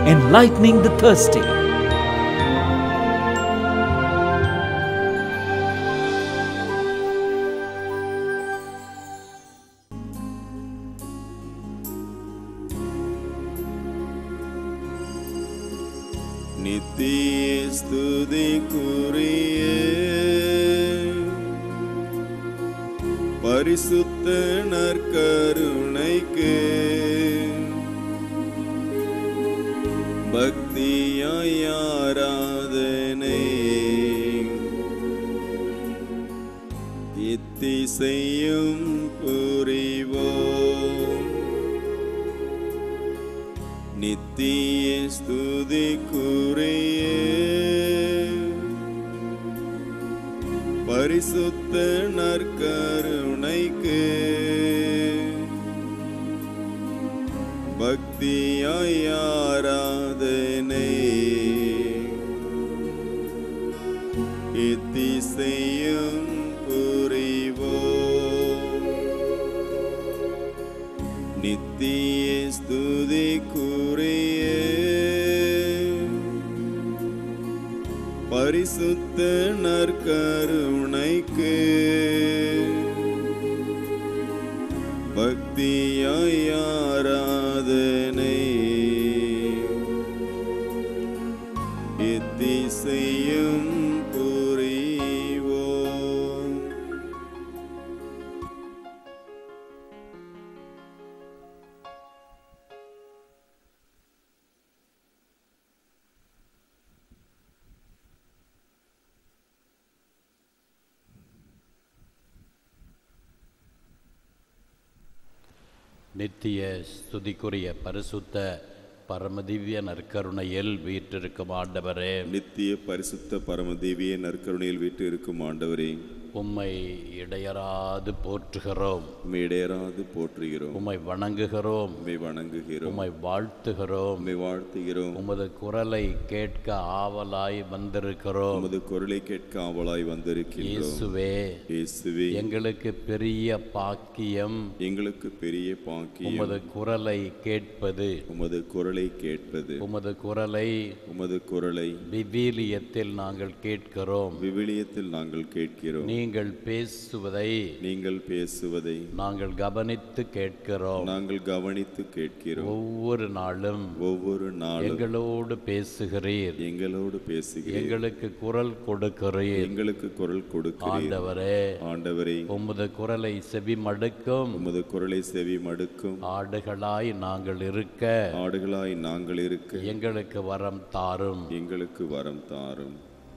enlightening the thirsty. நித்திய ஸ்துதிக்குரிய பரிசுத்த நற்கருணைக்கு பக்தியாய் ஆராதனை இத்திசையும் புரிவோம் நித்திய ஸ்துதிக்குரிய பரிசுத்த நற்கருணைக்கு பக்தியாய் ஆராதனை இத்திசையும் புரிவோம் நித்திய ஸ்துதிக்குரிய பரிசுத்த நற்கருணைக்கு பக்தியாய் ஆராதனை இத்திசையும் புரிவோம் நித்திய ஸ்துதிக்குரிய பரிசுத்த பரமதிவ்ய நற்கருணையில் வீற்றிருக்கும் ஆண்டவரே நித்திய பரிசுத்த பரமதேவிய நற்கருணையில் வீட்டு இருக்கும் ஆண்டவரே உம்மை இடையராது போற்றுகிறோம் மேடேறாது போற்றுகிறோம் உம்மை வணங்குகிறோம் உம்மை வணங்குகிறோம் உம்மை வாழ்த்துகிறோம் உம்மை வாழ்த்துகிறோம் உமது குரலை கேட்க ஆவலாய் வந்திருக்கிறோம் உமது குரலை கேட்க ஆவலாய் வந்திருக்கின்றோம் இயேசுவே இயேசுவே எங்களுக்கு பெரிய பாக்கியம் எங்களுக்கு பெரிய பாக்கியம் உமது குரலை கேட்பது உமது குரலை கேட்பது உமது குரலை உமது குரலை விவிலியத்தில் நாங்கள் கேட்கிறோம் விவிலியத்தில் நாங்கள் கேட்கிறோம் நீங்கள் பேசுவதை நீங்கள் பேசுவதை நாங்கள் கவனித்து கேட்கிறோம் நாங்கள் கவனித்து கேட்கிறோம் ஒவ்வொரு நாளும் ஒவ்வொரு நாளும் எங்களோடு பேசுகிறீர் எங்களோடு பேசுகிறேன் எங்களுக்கு குரல் கொடுக்கிறீர் எங்களுக்கு குரல் கொடுக்கிறீர் ஆண்டவரே ஆண்டவரே உமது குரலை செவி மடுக்கும் உமது குரலை செவி மடுக்கும் ஆடுகளாய் நாங்கள் இருக்க ஆடுகளாய் நாங்கள் இருக்க எங்களுக்கு வரம் தாரும் எங்களுக்கு வரம் தாரும்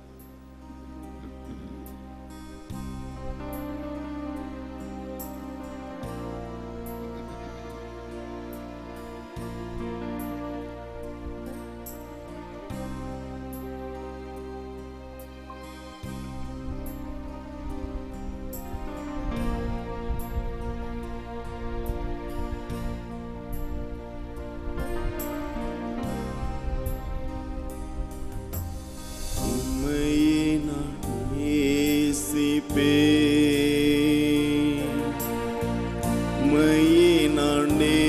உம்மையே நான் நேசிப்பேன். உம்மையே நான்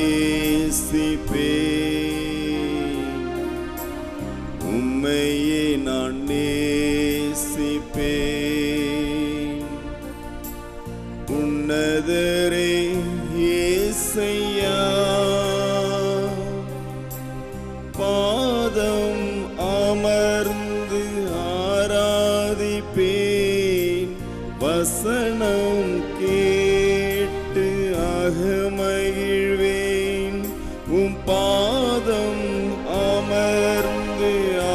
நேசிப்பேன். உம்மையே நான் நேசிப்பேன். உன்னதரே இயேசையா பாதம் அமர்ந்து ஆராதிப்பேன் வசனம் கேட்டு அகமகிழ்வேன் உம் பாதம் அமர்ந்து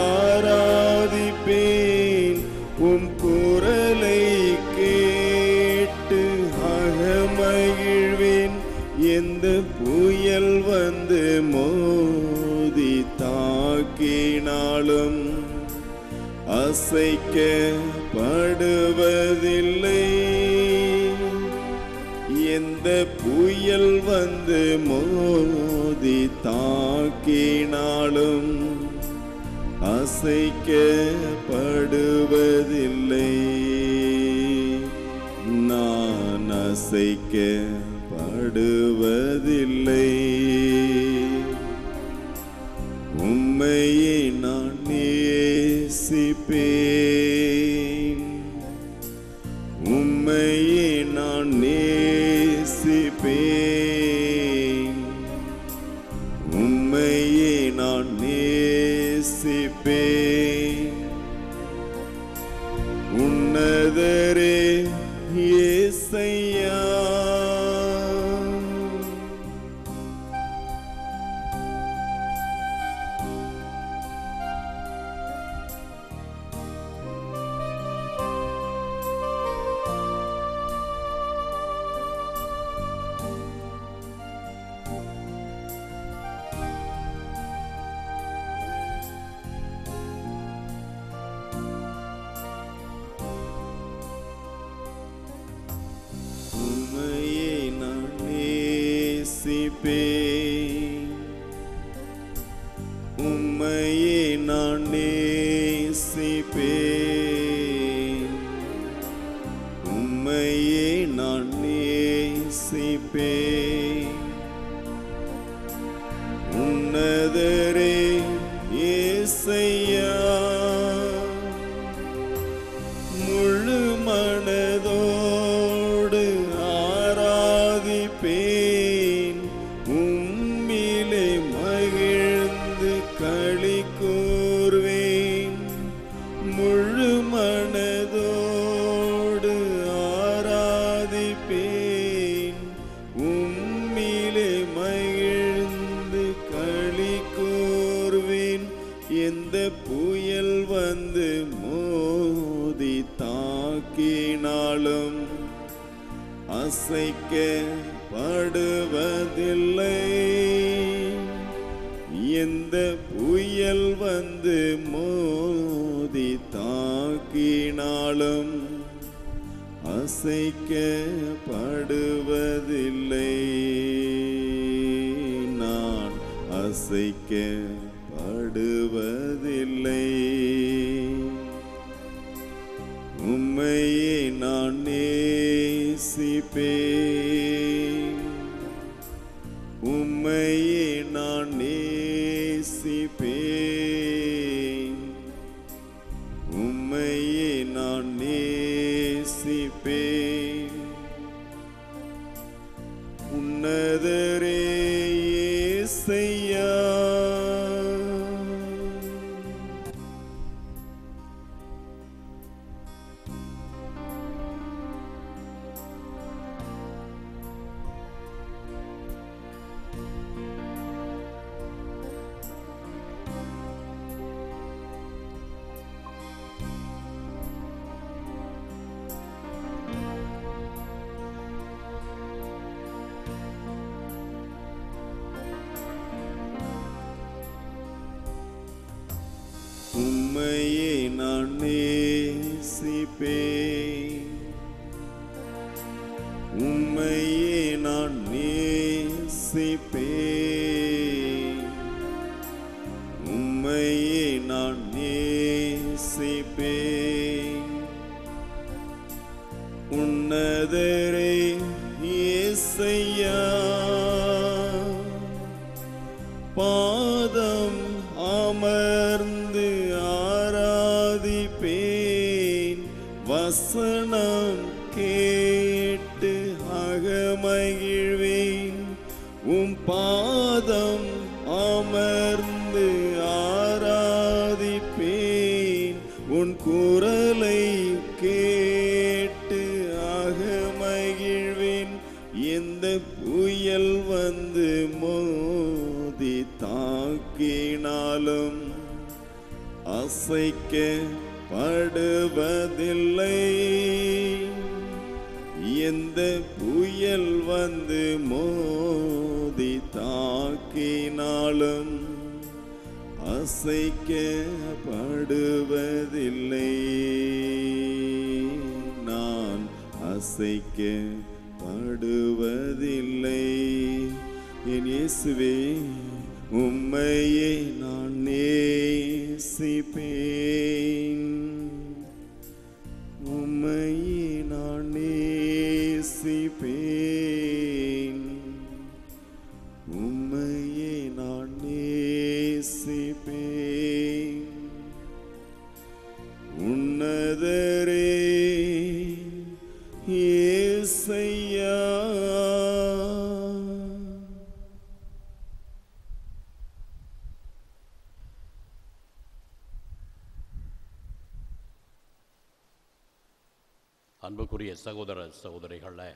ஆராதிப்பேன் உம் குரலை கேட்டு அகமகிழ்வேன் எந்த புயல் வந்து மோதி தாக்கினாலும் அசைக்கப்படுவதில்லை எந்த புயல் வந்து மோதி தாக்கினாலும் அசைக்கப்படுவதில்லை நான் அசைக்கப்படுவதில்லை உம்மை நேசிப்பேன் உம்மையே நான் நேசிப்பேன் உம்மையே நான் நேசிப்பேன் உன்னதரே ஏசையா உம்மையே நான் நேசிப்பேன் உம்மையே நான் நேசிப்பேன் உம்மையே நான் நேசிப்பேன் உன்னதரே ஏசையா முழு மனதோடு ஆராதிப்பேன் உம்மிலே மகிழ்ந்து களி கூர்வேன் முழு மனதோடு ஆராதிப்பேன் உம்மிலே மகிழ்ந்து களி கூர்வேன் எந்த புயல் வந்து மோதி தாக்கினாலும் அசைக்கப்படுவதில்லை எந்த புயல் வந்து மோதி தாக்கினாலும் அசைக்கப்படுவதில்லை நான் அசைக்கப்படுவதில்லை உம்மையே நான் நேசிப்பேன் உம்மையே நான் நேசிப்பேன் உம்மையே நான் நேசிப்பேன் உன்னதரே இயேசையா உம்மையே நான் நேசிப்பேன் உம்மையே நான் நேசிப்பேன் உம்மையே நான் நேசிப்பேன் உன்னதரே இயேசையா பாதம் அமர்ந்து ஆராதிப்பேன் வசனம் கேட்டு அகமகிழ்வேன் உம் பாதம் அமர்ந்து ஆராதிப்பேன் உன் குரலை கேட்டு அகமகிழ்வேன் எந்த புயல் வந்து மோதி தாக்கினாலும் அசைக்கப்படுவதில்லை எந்த புயல் வந்து மோதி தாக்கினாலும் அசைக்கப்படுவதில்லை நான் அசைக்கப்படுவதில்லை என் இயேசுவே உம்மையே நான் நேசிப்பேன் உம்மையே நான் நேசிப்பேன் உம்மையே நான் நேசிப்பேன் அன்புக்குரிய சகோதர சகோதரிகளே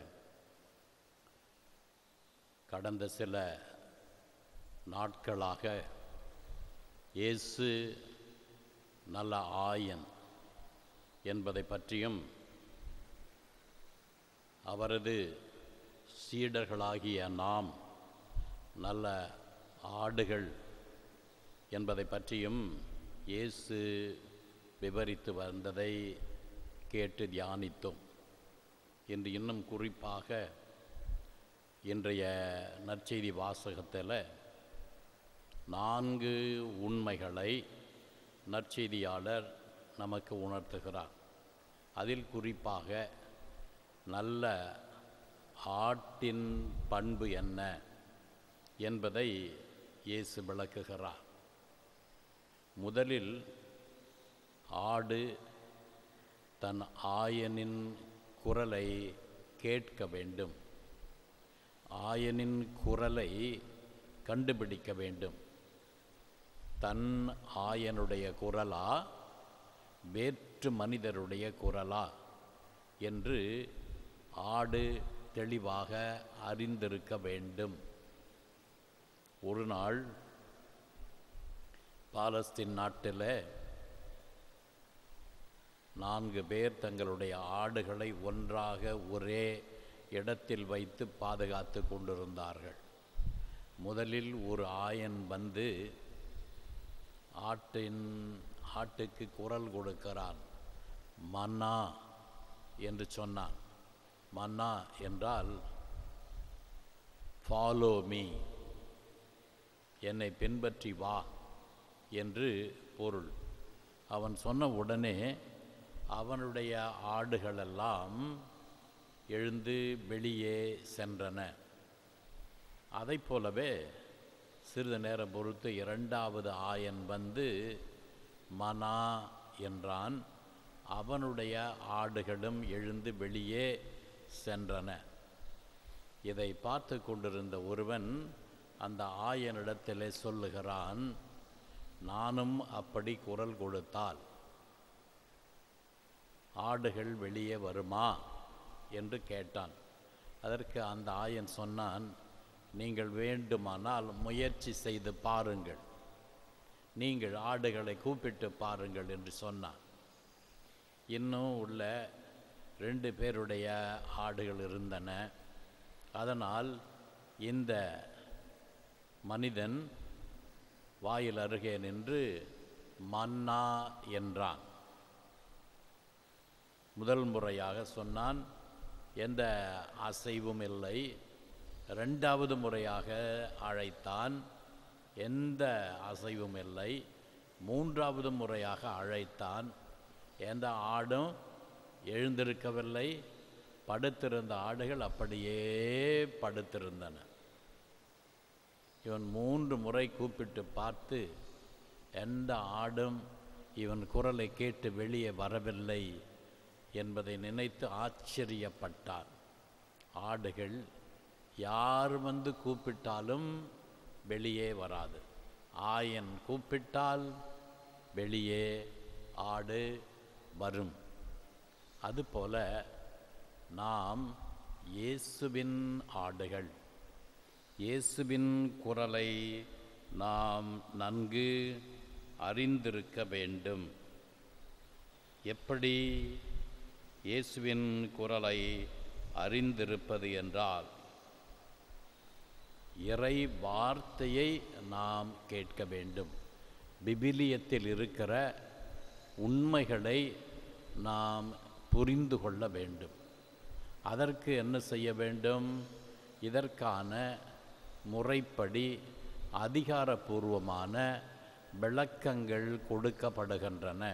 கடந்த சில நாட்களாக இயேசு நல்ல ஆயன் என்பதை பற்றியும் அவரது சீடர்களாகிய நாம் நல்ல ஆடுகள் என்பதை பற்றியும் இயேசு விவரித்து வந்ததை கேட்டு தியானித்தோம் இன்று இன்னும் குறிப்பாக இன்றைய நற்செய்தி வாசகத்தில் நான்கு உண்மைகளை நற்செய்தியாளர் நமக்கு உணர்த்துகிறார் அதில் குறிப்பாக நல்ல ஆட்டின் பண்பு என்ன என்பதை இயேசு விளக்குகிறார் முதலில் ஆடு தன் ஆயனின் குரலை கேட்க வேண்டும் ஆயனின் குரலை கண்டுபிடிக்க வேண்டும் தன் ஆயனுடைய குரலா வேற்று மனிதருடைய குரலா என்று ஆடு தெளிவாக அறிந்திருக்க வேண்டும் ஒரு நாள் பாலஸ்தீன் நாட்டில் நான்கு பேர் தங்களுடைய ஆடுகளை ஒன்றாக ஒரே இடத்தில் வைத்து பாதுகாத்து கொண்டிருந்தார்கள் முதலில் ஒரு ஆயன் வந்து ஆட்டின் ஆட்டுக்கு குரல் கொடுக்கிறான் மன்னா என்று சொன்னான் மன்னா என்றால் ஃபாலோ மீ என்னை பின்பற்றி வா என்று பொருள் அவன் சொன்ன உடனே அவனுடைய ஆடுகளெல்லாம் எழுந்து வெளியே சென்றன அதை போலவே சிறிது நேரம் பொறுத்து இரண்டாவது ஆயன் வந்து மனா என்றான் அவனுடைய ஆடுகளும் எழுந்து வெளியே சென்றன இதை பார்த்து கொண்டிருந்த ஒருவன் அந்த ஆயனிடத்திலே சொல்லுகிறான் நானும் அப்படி குரல் கொடுத்தால் ஆடுகள் வெளியே வருமா என்று கேட்டான் அதற்கு அந்த ஆயன் சொன்னான் நீங்கள் வேண்டுமானால் முயற்சி செய்து பாருங்கள் நீங்கள் ஆடுகளை கூப்பிட்டு பாருங்கள் என்று சொன்னான் இன்னும் உள்ள ரெண்டு பேருடைய ஆடுகள் இருந்தன அதனால் இந்த மனிதன் வாயில் அருகே நின்று மன்னா என்றான் முதல் முறையாக சொன்னான் எந்த அசைவும் இல்லை ரெண்டாவது முறையாக அழைத்தான் எந்த அசைவும் இல்லை மூன்றாவது முறையாக அழைத்தான் எந்த ஆடும் எழுந்திருக்கவில்லை படுத்திருந்த ஆடுகள் அப்படியே படுத்திருந்தன இவன் மூன்று முறை கூப்பிட்டு பார்த்து எந்த ஆடும் இவன் குரலை கேட்டு வெளியே வரவில்லை என்பதை நினைத்து ஆச்சரியப்பட்டான் ஆடுகள் யார் வந்து கூப்பிட்டாலும் வெளியே வராது ஆயன் கூப்பிட்டால் வெளியே ஆடு வரும் அதுபோல நாம் இயேசுவின் ஆடுகள் இயேசுவின் குரலை நாம் நன்கு அறிந்திருக்க வேண்டும் எப்படி இயேசுவின் குரலை அறிந்திருப்பது என்றால் இறை வார்த்தையை நாம் கேட்க வேண்டும் பிபிலியத்தில் இருக்கிற உண்மைகளை நாம் புரிந்து கொள்ள வேண்டும் அதற்கு என்ன செய்ய வேண்டும் இதற்கான முறைப்படி அதிகாரபூர்வமான விளக்கங்கள் கொடுக்கப்படுகின்றன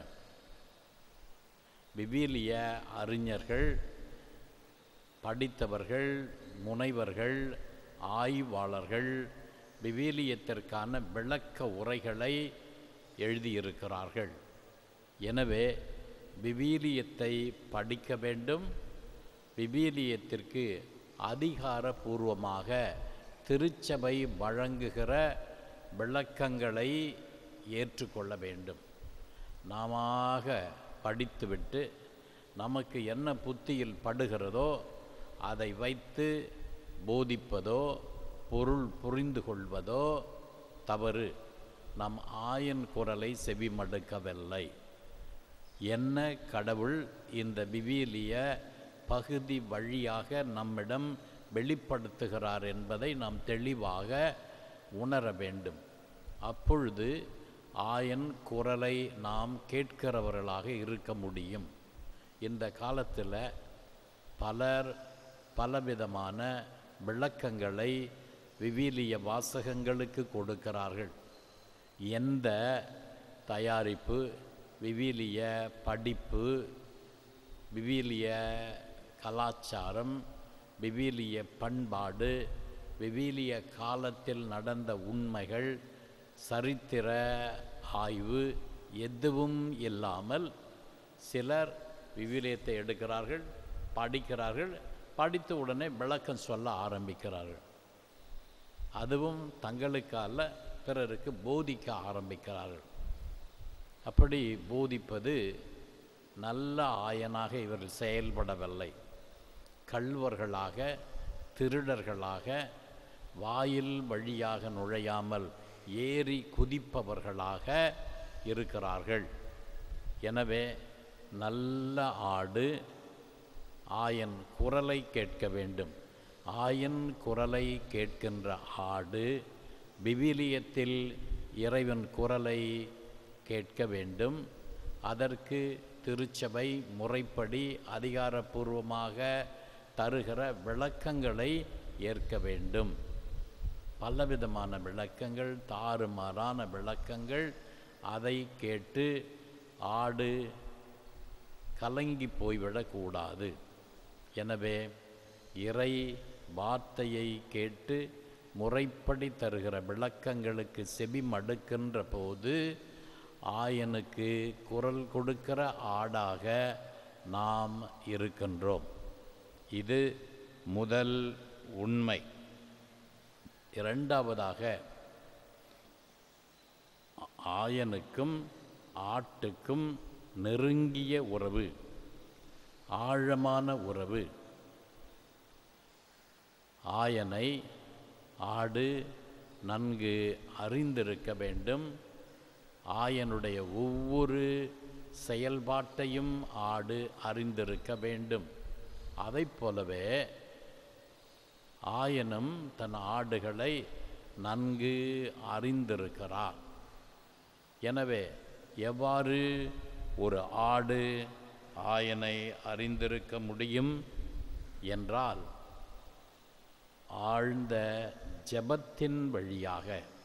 விவிலிய அறிஞர்கள் படித்தவர்கள் முனைவர்கள் ஆய்வாளர்கள் விவிலியத்திற்கான விளக்க உரைகளை எழுதியிருக்கிறார்கள் எனவே விவிலியத்தை படிக்க வேண்டும் விவிலியத்திற்கு அதிகாரபூர்வமாக திருச்சபை வழங்குகிற விளக்கங்களை ஏற்றுக்கொள்ள வேண்டும் நாமாக படித்துவிட்டு நமக்கு என்ன புத்தியில் படுகிறதோ அதை வைத்து போதிப்பதோ பொருள் புரிந்து கொள்வதோ தவறு நம் ஆயன் குரலை செவிமடுக்கவில்லை என்ன கடவுள் இந்த விவிலிய பகுதி வழியாக நம்மிடம் வெளிப்படுத்துகிறார் என்பதை நாம் தெளிவாக உணர வேண்டும் அப்பொழுது ஆயன் குரலை நாம் கேட்கிறவர்களாக இருக்க முடியும் இந்த காலத்தில் பலர் பலவிதமான விளக்கங்களை விவிலிய வாசகங்களுக்கு கொடுக்கிறார்கள் எந்த தயாரிப்பு விவிலிய படிப்பு விவிலிய கலாச்சாரம் விவிலிய பண்பாடு விவிலிய காலத்தில் நடந்த உண்மைகள் சரித்திர ஆய்வு எதுவும் இல்லாமல் சிலர் விவிலியத்தை எடுக்கிறார்கள் படிக்கிறார்கள் படித்த உடனே விளக்கம் சொல்ல ஆரம்பிக்கிறார்கள் அதுவும் தங்களுக்கு அல்ல பிறருக்கு போதிக்க ஆரம்பிக்கிறார்கள் அப்படி போதிப்பது நல்ல ஆயனாக இவர்கள் செயல்படவில்லை கள்வர்களாக திருடர்களாக வாயில் வழியாக நுழையாமல் ஏறி குதிப்பவர்களாக இருக்கிறார்கள் எனவே நல்ல ஆடு ஆயன் குரலை கேட்க வேண்டும் ஆயன் குரலை கேட்கின்ற ஆடு விவிலியத்தில் இறைவன் குரலை கேட்க வேண்டும் அதற்கு திருச்சபை முறைப்படி அதிகாரப்பூர்வமாக தருகிற விளக்கங்களை ஏற்க வேண்டும் பலவிதமான விளக்கங்கள் தாறுமாறான விளக்கங்கள் அதை கேட்டு ஆடு கலங்கி போய்விடக்கூடாது எனவே இறை வார்த்தையை கேட்டு முறைப்படி தருகிற விளக்கங்களுக்கு செவி மடுக்கின்ற போது ஆயனுக்கு குரல் கொடுக்கிற ஆடாக நாம் இருக்கின்றோம் இது முதல் உண்மை இரண்டாவதாக ஆயனுக்கும் ஆட்டுக்கும் நெருங்கிய உறவு ஆழமான உறவு ஆயனை ஆடு நன்கு அறிந்திருக்க வேண்டும் ஆயனுடைய ஒவ்வொரு செயல்பாட்டையும் ஆடு அறிந்திருக்க வேண்டும் அதைப் போலவே ஆயனும் தன் ஆடுகளை நன்கு அறிந்திருக்கிறார் எனவே எவ்வாறு ஒரு ஆடு ஆயனை அறிந்திருக்க முடியும் என்றால் ஆழ்ந்த ஜெபத்தின் வழியாக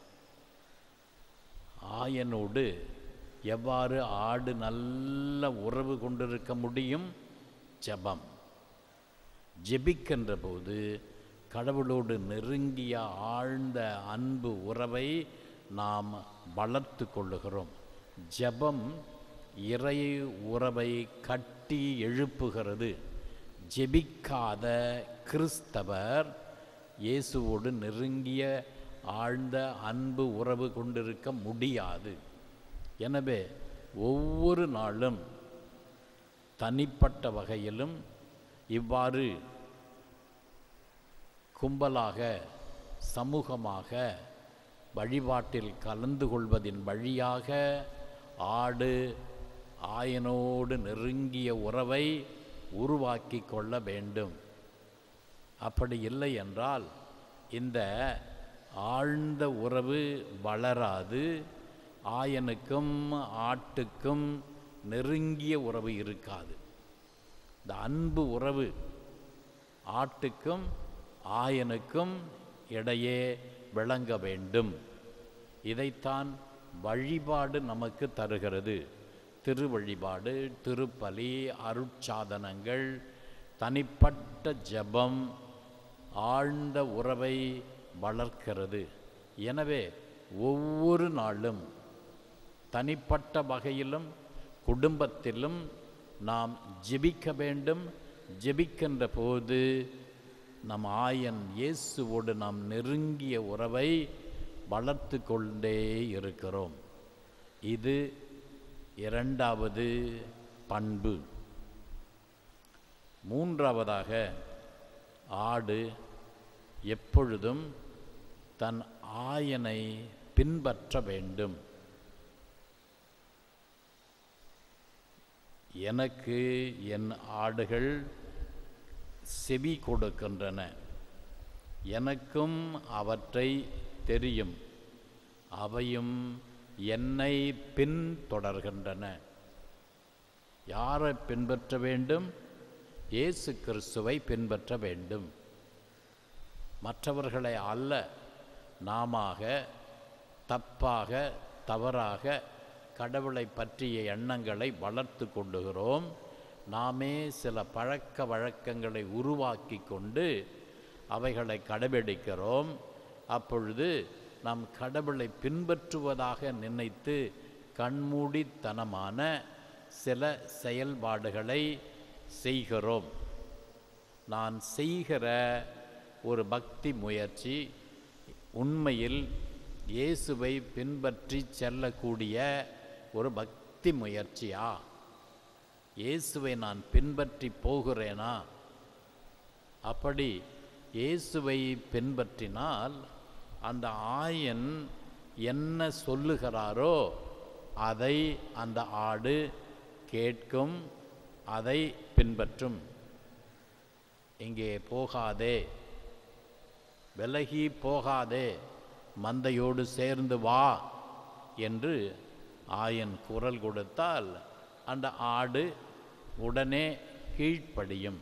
ஆயனோடு எவ்வாறு ஆடு நல்ல உறவு கொண்டிருக்க முடியும் ஜெபம் ஜெபிக்கின்ற போது கடவுளோடு நெருங்கிய ஆழ்ந்த அன்பு உறவை நாம் வளர்த்து கொள்ளுகிறோம் ஜெபம் இறை உறவை கட்டி எழுப்புகிறது ஜெபிக்காத கிறிஸ்தவர் இயேசுவோடு நெருங்கிய ஆழ்ந்த அன்பு உறவு கொண்டிருக்க முடியாது எனவே ஒவ்வொரு நாளும் தனிப்பட்ட வகையிலும் இவ்வாறு கும்பலாக சமூகமாக வழிபாட்டில் கலந்து கொள்வதின் வழியாக ஆடு ஆயனோடு நெருங்கிய உறவை உருவாக்கி கொள்ள வேண்டும் அப்படி இல்லை என்றால் இந்த ஆழ்ந்த உறவு வளராது ஆயனுக்கும் ஆட்டுக்கும் நெருங்கிய உறவு இருக்காது இந்த அன்பு உறவு ஆட்டுக்கும் ஆயனுக்கும் இடையே விளங்க வேண்டும் இதைத்தான் வழிபாடு நமக்கு தருகிறது திருவழிபாடு திருப்பலி அருட்சாதனங்கள் தனிப்பட்ட ஜெபம் ஆழ்ந்த உறவை வளர்க்கிறது எனவே ஒவ்வொரு நாளும் தனிப்பட்ட வகையிலும் குடும்பத்திலும் நாம் ஜெபிக்க வேண்டும் ஜெபிக்கின்ற போது நம் ஆயன் இயேசுவோடு நாம் நெருங்கிய உறவை வளர்த்து கொண்டே இருக்கிறோம் இது இரண்டாவது பண்பு மூன்றாவதாக ஆடு எப்பொழுதும் தன் ஆயனை பின்பற்ற வேண்டும் எனக்கு என் ஆடுகள் செவி கொடுக்கின்றன எனக்கும் அவற்றை தெரியும் அவையும் என்னை பின்தொடர்கின்றன யாரை பின்பற்ற வேண்டும் இயேசு கிறிஸ்துவை பின்பற்ற வேண்டும் மற்றவர்களை அல்ல நாமாக தப்பாக தவறாக கடவுளை பற்றிய எண்ணங்களை வளர்த்து கொண்டுகிறோம் நாமே சில பழக்க வழக்கங்களை உருவாக்கி கொண்டு அவைகளை கடைபிடிக்கிறோம் அப்பொழுது நாம் கடவுளை பின்பற்றுவதாக நினைத்து கண்மூடித்தனமான சில செயல்பாடுகளை செய்கிறோம் நான் செய்கிற ஒரு பக்தி முயற்சி உண்மையில் இயேசுவை பின்பற்றி செல்லக்கூடிய ஒரு பக்தி முயற்சியா இயேசுவை நான் பின்பற்றி போகிறேனா அப்படி இயேசுவை பின்பற்றினால் அந்த ஆயன் என்ன சொல்லுகிறாரோ அதை அந்த ஆடு கேட்கும் அதை பின்பற்றும் இங்கே போகாதே விலகி போகாதே மந்தையோடு சேர்ந்து வா என்று ஆயன் குரல் கொடுத்தால் அந்த ஆடு உடனே கீழ்ப்படியும்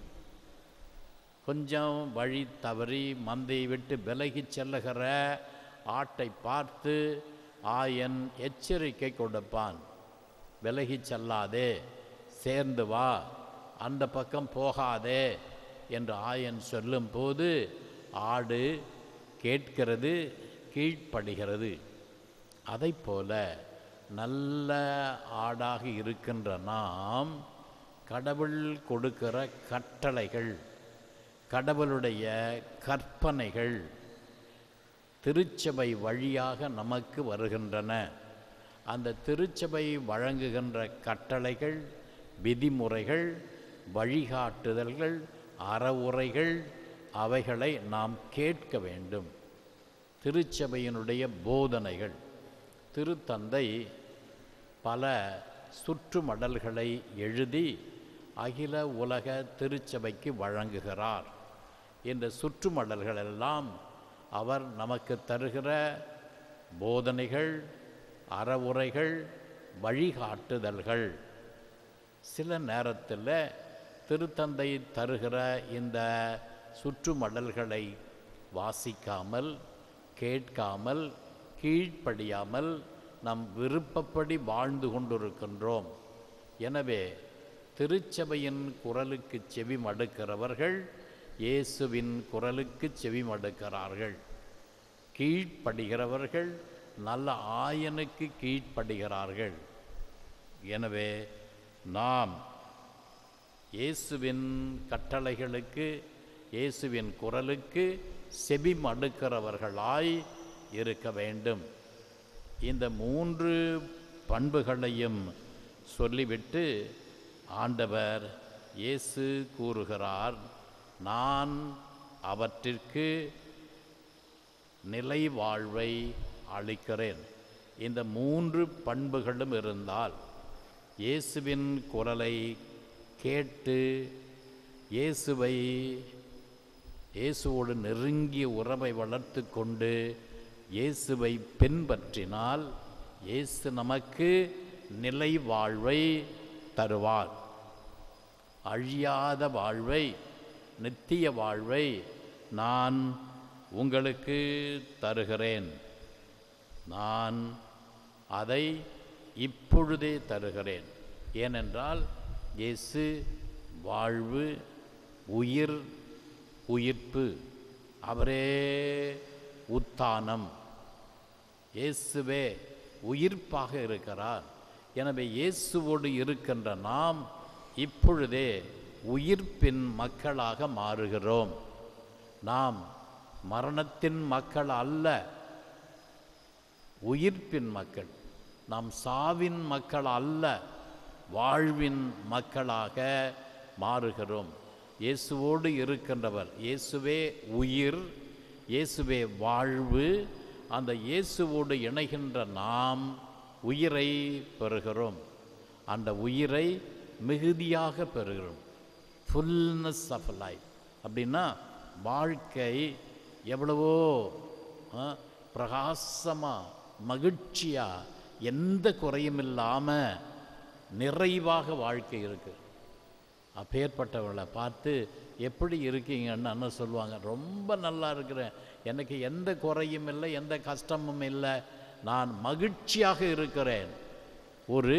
கொஞ்சம் வழி தவறி மந்தையை விட்டு விலகிச் செல்லுகிற ஆட்டை பார்த்து ஆயன் எச்சரிக்கை கொடுப்பான் விலகிச் செல்லாதே சேர்ந்து வா அந்த பக்கம் போகாதே என்று ஆயன் சொல்லும்போது ஆடு கேட்கிறது கீழ்ப்படுகிறது அதைப்போல நல்ல ஆடாக இருக்கின்ற நாம் கடவுள் கொடுக்கிற கட்டளைகள் கடவுளுடைய கற்பனைகள் திருச்சபை வழியாக நமக்கு வருகின்றன அந்த திருச்சபை வழங்குகின்ற கட்டளைகள் விதிமுறைகள் வழிகாட்டுதல்கள் அறவுரைகள் அவைகளை நாம் கேட்க வேண்டும் திருச்சபையினுடைய போதனைகள் திருத்தந்தை பல சுற்றுமடல்களை எழுதி அகில உலக திருச்சபைக்கு வழங்குகிறார் இந்த சுற்றுமடல்கள் எல்லாம் அவர் நமக்கு தருகிற போதனைகள் அறவுரைகள் வழிகாட்டுதல்கள் சில நேரத்தில் திருத்தந்தை தருகிற இந்த சுற்றுமடல்களை வாசிக்காமல் கேட்காமல் கீழ்ப்படியாமல் நம் விருப்பப்படி வாழ்ந்து கொண்டிருக்கின்றோம் எனவே திருச்சபையின் குரலுக்கு செவி மடுக்கிறவர்கள் இயேசுவின் குரலுக்கு செவி மடுக்கிறார்கள் கீழ்ப்படுகிறவர்கள் நல்ல ஆயனுக்கு கீழ்ப்படுகிறார்கள் எனவே நாம் இயேசுவின் கட்டளைகளுக்கு இயேசுவின் குரலுக்கு செவி மடுக்கிறவர்களாய் இருக்க வேண்டும் இந்த மூன்று பண்புகளையும் சொல்லிவிட்டு ஆண்டவர் இயேசு கூறுகிறார் நான் அவற்றிற்கு நிலை வாழ்வை அளிக்கிறேன் இந்த மூன்று பண்புகளும் இருந்தால் இயேசுவின் குரலை கேட்டு இயேசுவை இயேசுவோடு நெருங்கிய உறவை வளர்த்து கொண்டு இயேசுவை பின்பற்றினால் இயேசு நமக்கு நிலை வாழ்வை தருவார் அழியாத வாழ்வை நித்திய வாழ்வை நான் உங்களுக்கு தருகிறேன் நான் அதை இப்பொழுதே தருகிறேன் ஏனென்றால் இயேசு வாழ்வு உயிர் உயிர்ப்பு அவரே உத்தானம் இயேசுவே உயிர்ப்பாக இருக்கிறார் எனவே இயேசுவோடு இருக்கின்ற நாம் இப்பொழுதே உயிர்ப்பின் மக்களாக மாறுகிறோம் நாம் மரணத்தின் மக்கள் அல்ல உயிர்ப்பின் மக்கள் நாம் சாவின் மக்கள் அல்ல வாழ்வின் மக்களாக மாறுகிறோம் இயேசுவோடு இருக்கின்றவர் இயேசுவே உயிர் இயேசுவே வாழ்வு அந்த இயேசுவோடு இணைகின்ற நாம் உயிரை பெறுகிறோம் அந்த உயிரை மிகுதியாக பெறுகிறோம் ஃபுல்னஸ் ஆஃப் லைஃப் அப்படின்னா வாழ்க்கை எவ்வளவோ பிரகாசமாக மகிழ்ச்சியாக எந்த குறையும் இல்லாமல் நிறைவாக வாழ்க்கை இருக்குது அப்பேற்பட்டவளை பார்த்து எப்படி இருக்கீங்கன்னு அண்ணன் சொல்லுவாங்க ரொம்ப நல்லா இருக்கிறேன் எனக்கு எந்த குறையும் இல்லை எந்த கஷ்டமும் இல்லை நான் மகிழ்ச்சியாக இருக்கிறேன் ஒரு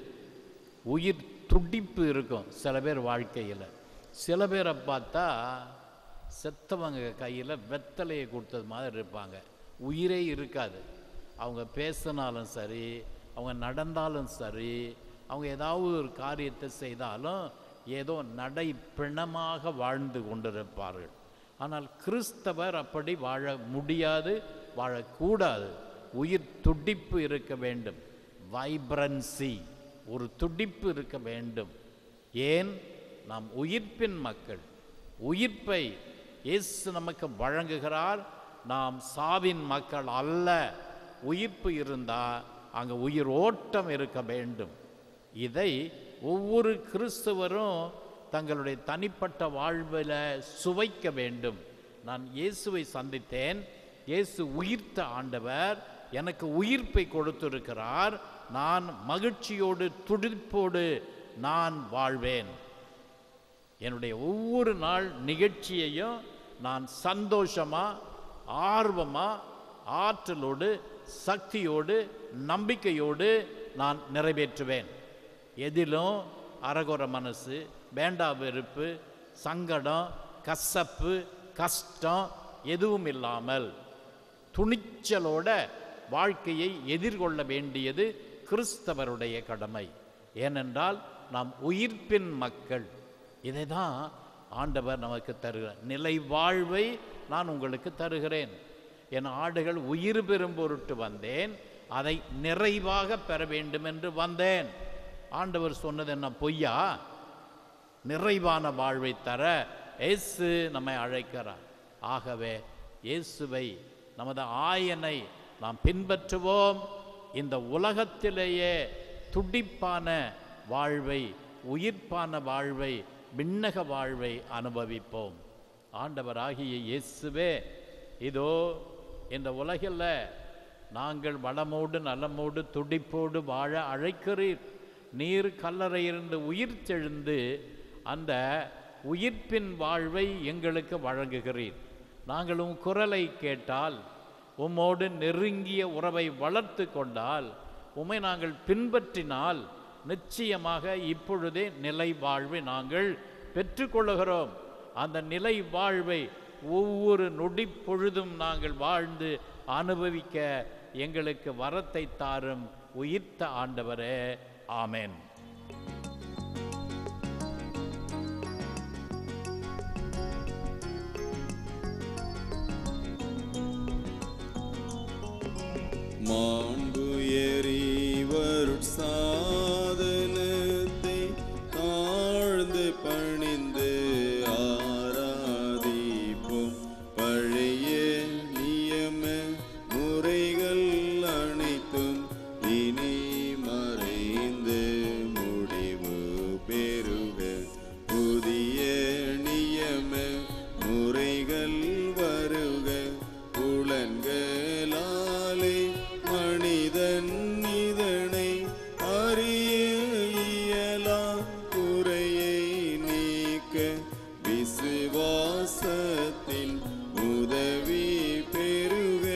உயிர் துடிப்பு இருக்கும் சில பேர் வாழ்க்கையில் சில பேரை பார்த்தா செத்தவங்க கையில் வெத்தலையை கொடுத்தது மாதிரி இருப்பாங்க உயிரே இருக்காது அவங்க பேசினாலும் சரி அவங்க நடந்தாலும் சரி அவங்க ஏதாவது ஒரு காரியத்தை செய்தாலும் ஏதோ நடை பிணமாக வாழ்ந்து கொண்டிருப்பார்கள் ஆனால் கிறிஸ்தவர் அப்படி வாழ முடியாது வாழக்கூடாது உயிர் துடிப்பு இருக்க வேண்டும் வைப்ரன்சி ஒரு துடிப்பு இருக்க வேண்டும் ஏன் நாம் உயிர்ப்பின் மக்கள் உயிர்ப்பை இயேசு நமக்கு வழங்குகிறார் நாம் சாவின் மக்கள் அல்ல உயிர்ப்பு இருந்தால் அங்கே உயிர் ஓட்டம் இருக்க வேண்டும் இதை ஒவ்வொரு கிறிஸ்தவரும் தங்களுடைய தனிப்பட்ட வாழ்வில் சுவைக்க வேண்டும் நான் இயேசுவை சந்தித்தேன் இயேசு உயிர்த்த ஆண்டவர் எனக்கு உயிர்ப்பை கொடுத்திருக்கிறார் நான் மகிழ்ச்சியோடு துடிப்போடு நான் வாழ்வேன் என்னுடைய ஒவ்வொரு நாள் நிகழ்ச்சியையும் நான் சந்தோஷமாக ஆர்வமாக ஆற்றலோடு சக்தியோடு நம்பிக்கையோடு நான் நிறைவேற்றுவேன் எதிலும் அரகுற மனசு வேண்டா வெறுப்பு சங்கடம் கசப்பு கஷ்டம் எதுவும் இல்லாமல் துணிச்சலோட வாழ்க்கையை எதிர்கொள்ள வேண்டியது கிறிஸ்தவருடைய கடமை ஏனென்றால் நாம் உயிர்ப்பின் மக்கள் இதை தான் ஆண்டவர் நமக்கு தருகிறார் நிலை வாழ்வை நான் உங்களுக்கு தருகிறேன் என் ஆடுகள் உயிர் பெறும் பொருட்டு வந்தேன் அதை நிறைவாக பெற வேண்டும் என்று வந்தேன் ஆண்டவர் சொன்னது என்ன பொய்யா நிறைவான வாழ்வை தர இயேசு நம்மை அழைக்கிறார் ஆகவே இயேசுவை நமது ஆயனை நாம் பின்பற்றுவோம் இந்த உலகத்திலேயே துடிப்பான வாழ்வை உயிர்ப்பான வாழ்வை விண்ணக வாழ்வை அனுபவிப்போம் ஆண்டவராகிய இயேசுவே இதோ இந்த உலகில் நாங்கள் வளமோடு நலமோடு துடிப்போடு வாழ அழைக்கிறீர் நீர் கல்லறையிலிருந்து உயிர் தெழுந்து அந்த உயிர்ப்பின் வாழ்வை எங்களுக்கு வழங்குகிறீர் நாங்கள் உம் குரலை கேட்டால் உம்மோடு நெருங்கிய உறவை வளர்த்து கொண்டால் உம்மை நாங்கள் பின்பற்றினால் நிச்சயமாக இப்பொழுதே நிலை வாழ்வை நாங்கள் பெற்றுக்கொள்ளுகிறோம் அந்த நிலை வாழ்வை ஒவ்வொரு நொடி பொழுதும் நாங்கள் வாழ்ந்து அனுபவிக்க எங்களுக்கு வரத்தை தாரும் உயிர்த்த ஆண்டவரே ஆமென் மாண்புயரிவருட்சாதனத்தை தாழ்ந்து பணிந்து ஆராதிப்போம் பழைய நியம முறைகள் அனைத்தும் இனி மறைந்து முடிவு பெறுக புதிய நியம முறைகள் வருக புலன்களாலே மனிதன் இதனை அறிய இயலா குறையை நீக்க விசுவாசத்தின் உதவி பெறுக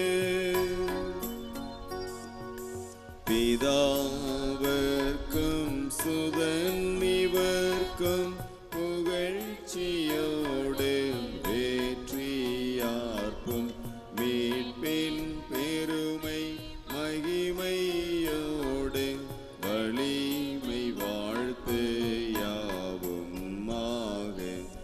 பிதாவர்க்கும் சுதன் இவர்க்கும் புகழ்ச்சியோடு வேற்றியார்க்கும் மீட்பின் பெருமை மகிமையோடு வலிமை வாழ்த்து யாவுமாக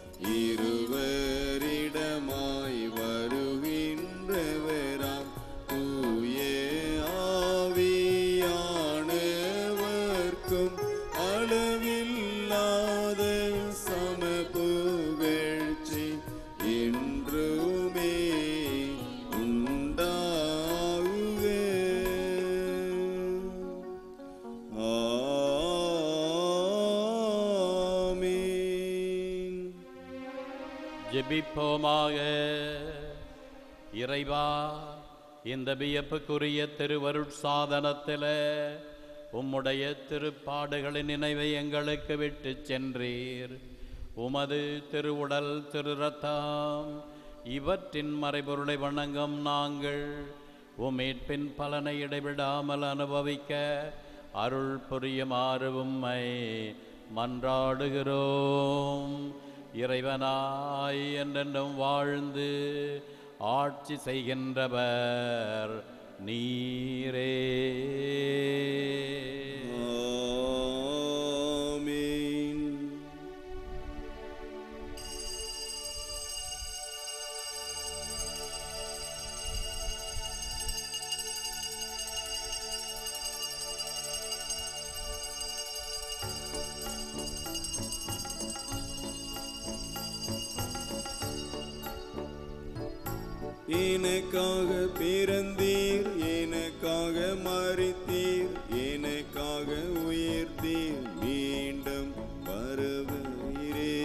இருவரிடமாய் வருகின்றவராம் தூய ஆவியானவர்க்கும் அளவில்லாத சமபுகழ் ஜெபிப்போமாக இறைவா இந்த வியப்புக்குரிய திருவருட் சாதனத்தில் உம்முடைய திருப்பாடுகளின் நினைவை எங்களுக்கு விட்டு சென்றீர் உமது திருவுடல் திரு ரத்தம் இவற்றின் மறைபொருளை வணங்கும் நாங்கள் உம் மீட்பின் பலனை இடைவிடாமல் அனுபவிக்க அருள் புரியுமாறு உம்மை மன்றாடுகிறோம் இறைவனாய் என்றென்றும் வாழ்ந்து ஆட்சி செய்கின்றவர் நீரே ஆமென் எனக்காக பிறந்தீர் எனக்காக மறித்தீர் எனக்காக உயிர்த்தீர் மீண்டும் வருவீரே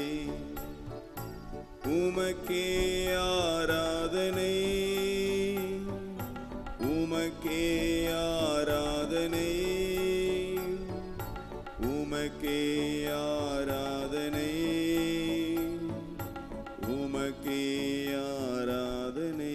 உமக்கே ஆராதனை உமக்கே ஆராதனை உமக்கே ஆராதனை உமக்கே ஆராதனை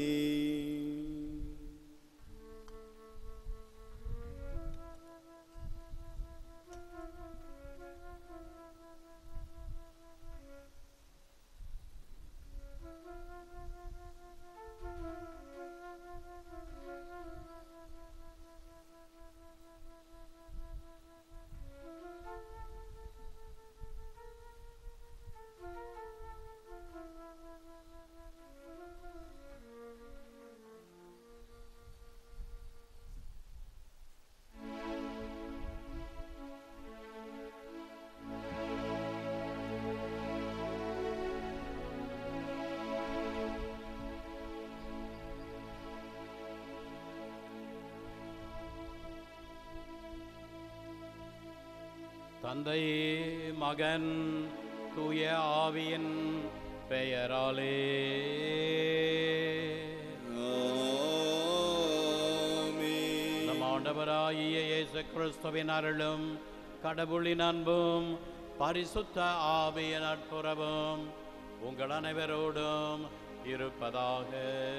தந்தை மகன் தூய ஆவியின் பெயராலே ஆமென். நம் ஆண்டவராகிய இயேசு கிறிஸ்துவின் அருளும் கடவுளின் அன்பும் பரிசுத்த ஆவியின் நட்புறவும் உங்கள் அனைவரோடும் இருப்பதாக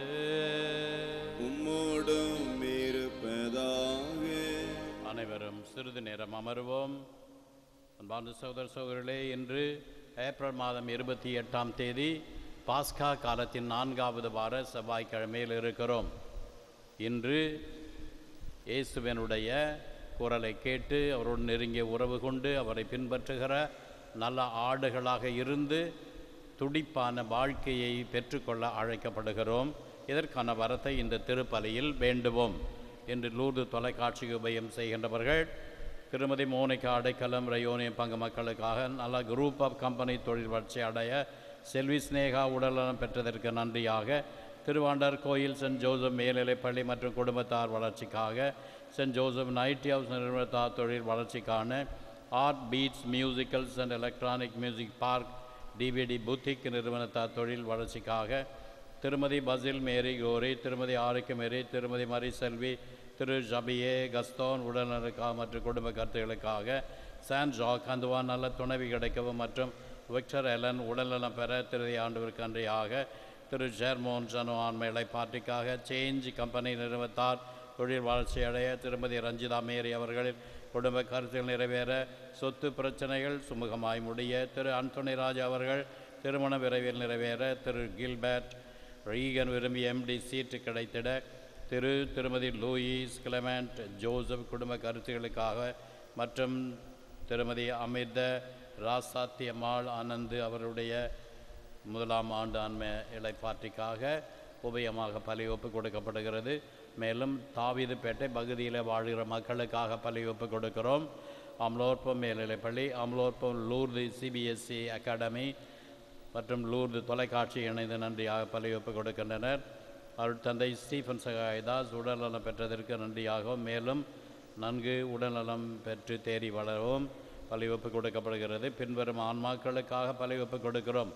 உம்மோடும் இருப்பதாக அனைவரும் சிறிது நேரம் அமர்வோம் அன்பார்ந்த சகோதர சகோதரர்களே இன்று ஏப்ரல் மாதம் இருபத்தி எட்டாம் தேதி பாஸ்கா காலத்தின் நான்காவது வார செவ்வாய்க்கிழமையில் இருக்கிறோம் இன்று இயேசுவனுடைய குரலை கேட்டு அவரோடு நெருங்கிய உறவு கொண்டு அவரை பின்பற்றுகிற நல்ல ஆடுகளாக இருந்து துடிப்பான வாழ்க்கையை பெற்றுக்கொள்ள அழைக்கப்படுகிறோம் இதற்கான வரத்தை இந்த திருப்பலியில் வேண்டுவோம் என்று லூர்து தொலைக்காட்சி உபயம் செய்கின்றவர்கள் திருமதி மோனிகா அடைக்கலம் ரயோனியம் பங்கு மக்களுக்காக நல்ல குரூப் ஆஃப் கம்பெனி தொழில் வளர்ச்சி அடைய செல்வி ஸ்னேகா உடல்நலம் பெற்றதற்கு நன்றியாக திருவாண்டர் கோயில் சென்ட் ஜோசப் மேல்நிலைப்பள்ளி மற்றும் குடும்பத்தார் வளர்ச்சிக்காக சென்ட் ஜோசப் நைட்டி ஹவுஸ் நிறுவனத்தார் தொழில் வளர்ச்சிக்கான art beats musicals and electronic music park DVD boutique நிறுவனத்தார் தொழில் வளர்ச்சிக்காக திருமதி பசில் மேரி கோரி திருமதி ஆரோக்கிய மேரி திருமதி மரி செல்வி திரு ஜபியே கஸ்தோன் உடல்நலக்காக மற்றும் குடும்ப கருத்துகளுக்காக சான் ஜாக் அந்துவான் நல்ல துணைவி கிடைக்கவும் மற்றும் விக்டர் எலன் உடல்நலம் பெற திருதி ஆண்டுவிற்கு அன்றியாக திரு ஜெர்மோன் ஜனோ ஆண்மைகளை பார்ட்டிக்காக சேஞ்ச் கம்பெனி நிறுவனத்தார் தொழில் வளர்ச்சி அடைய திருமதி ரஞ்சிதா மேரி அவர்களின் குடும்ப கருத்துகள் நிறைவேற சொத்து பிரச்சனைகள் சுமூகமாய் முடிய திரு அந்தோனி ராஜ் அவர்கள் திருமணம் விரைவில் நிறைவேற திரு கில்பர்ட் ரீகன் விரும்பி எம்டி சீட்டு கிடைத்திட திரு திருமதி லூயிஸ் கிளமெண்ட் ஜோசப் குடும்ப கருத்துகளுக்காக மற்றும் திருமதி அமிர்த ராசாத்தியம்மாள் ஆனந்து அவருடைய முதலாம் ஆண்டு ஆன்ம இலைப்பாற்றிக்காக உபயமாக பலி ஒப்பு கொடுக்கப்படுகிறது மேலும் தாவீதுப்பேட்டை பகுதியில் வாழ்கிற மக்களுக்காக பலி ஒப்பு கொடுக்கிறோம் அம்லோற்பம் மேல்நிலைப்பள்ளி அம்லோற்பம் லூர்து சிபிஎஸ்சி அகாடமி மற்றும் லூர்து தொலைக்காட்சி இணைந்து நன்றியாக பலி ஒப்பு கொடுக்கின்றனர் அருட்தந்தை ஸ்டீஃபன் சகாயதாஸ் உடல்நலம் பெற்றதற்கு நன்றியாகவும் மேலும் நன்கு உடல்நலம் பெற்று தேறி வளரவும் பலி ஒப்பு கொடுக்கப்படுகிறது பின்வரும் ஆன்மாக்களுக்காக பலி ஒப்பு கொடுக்கிறோம்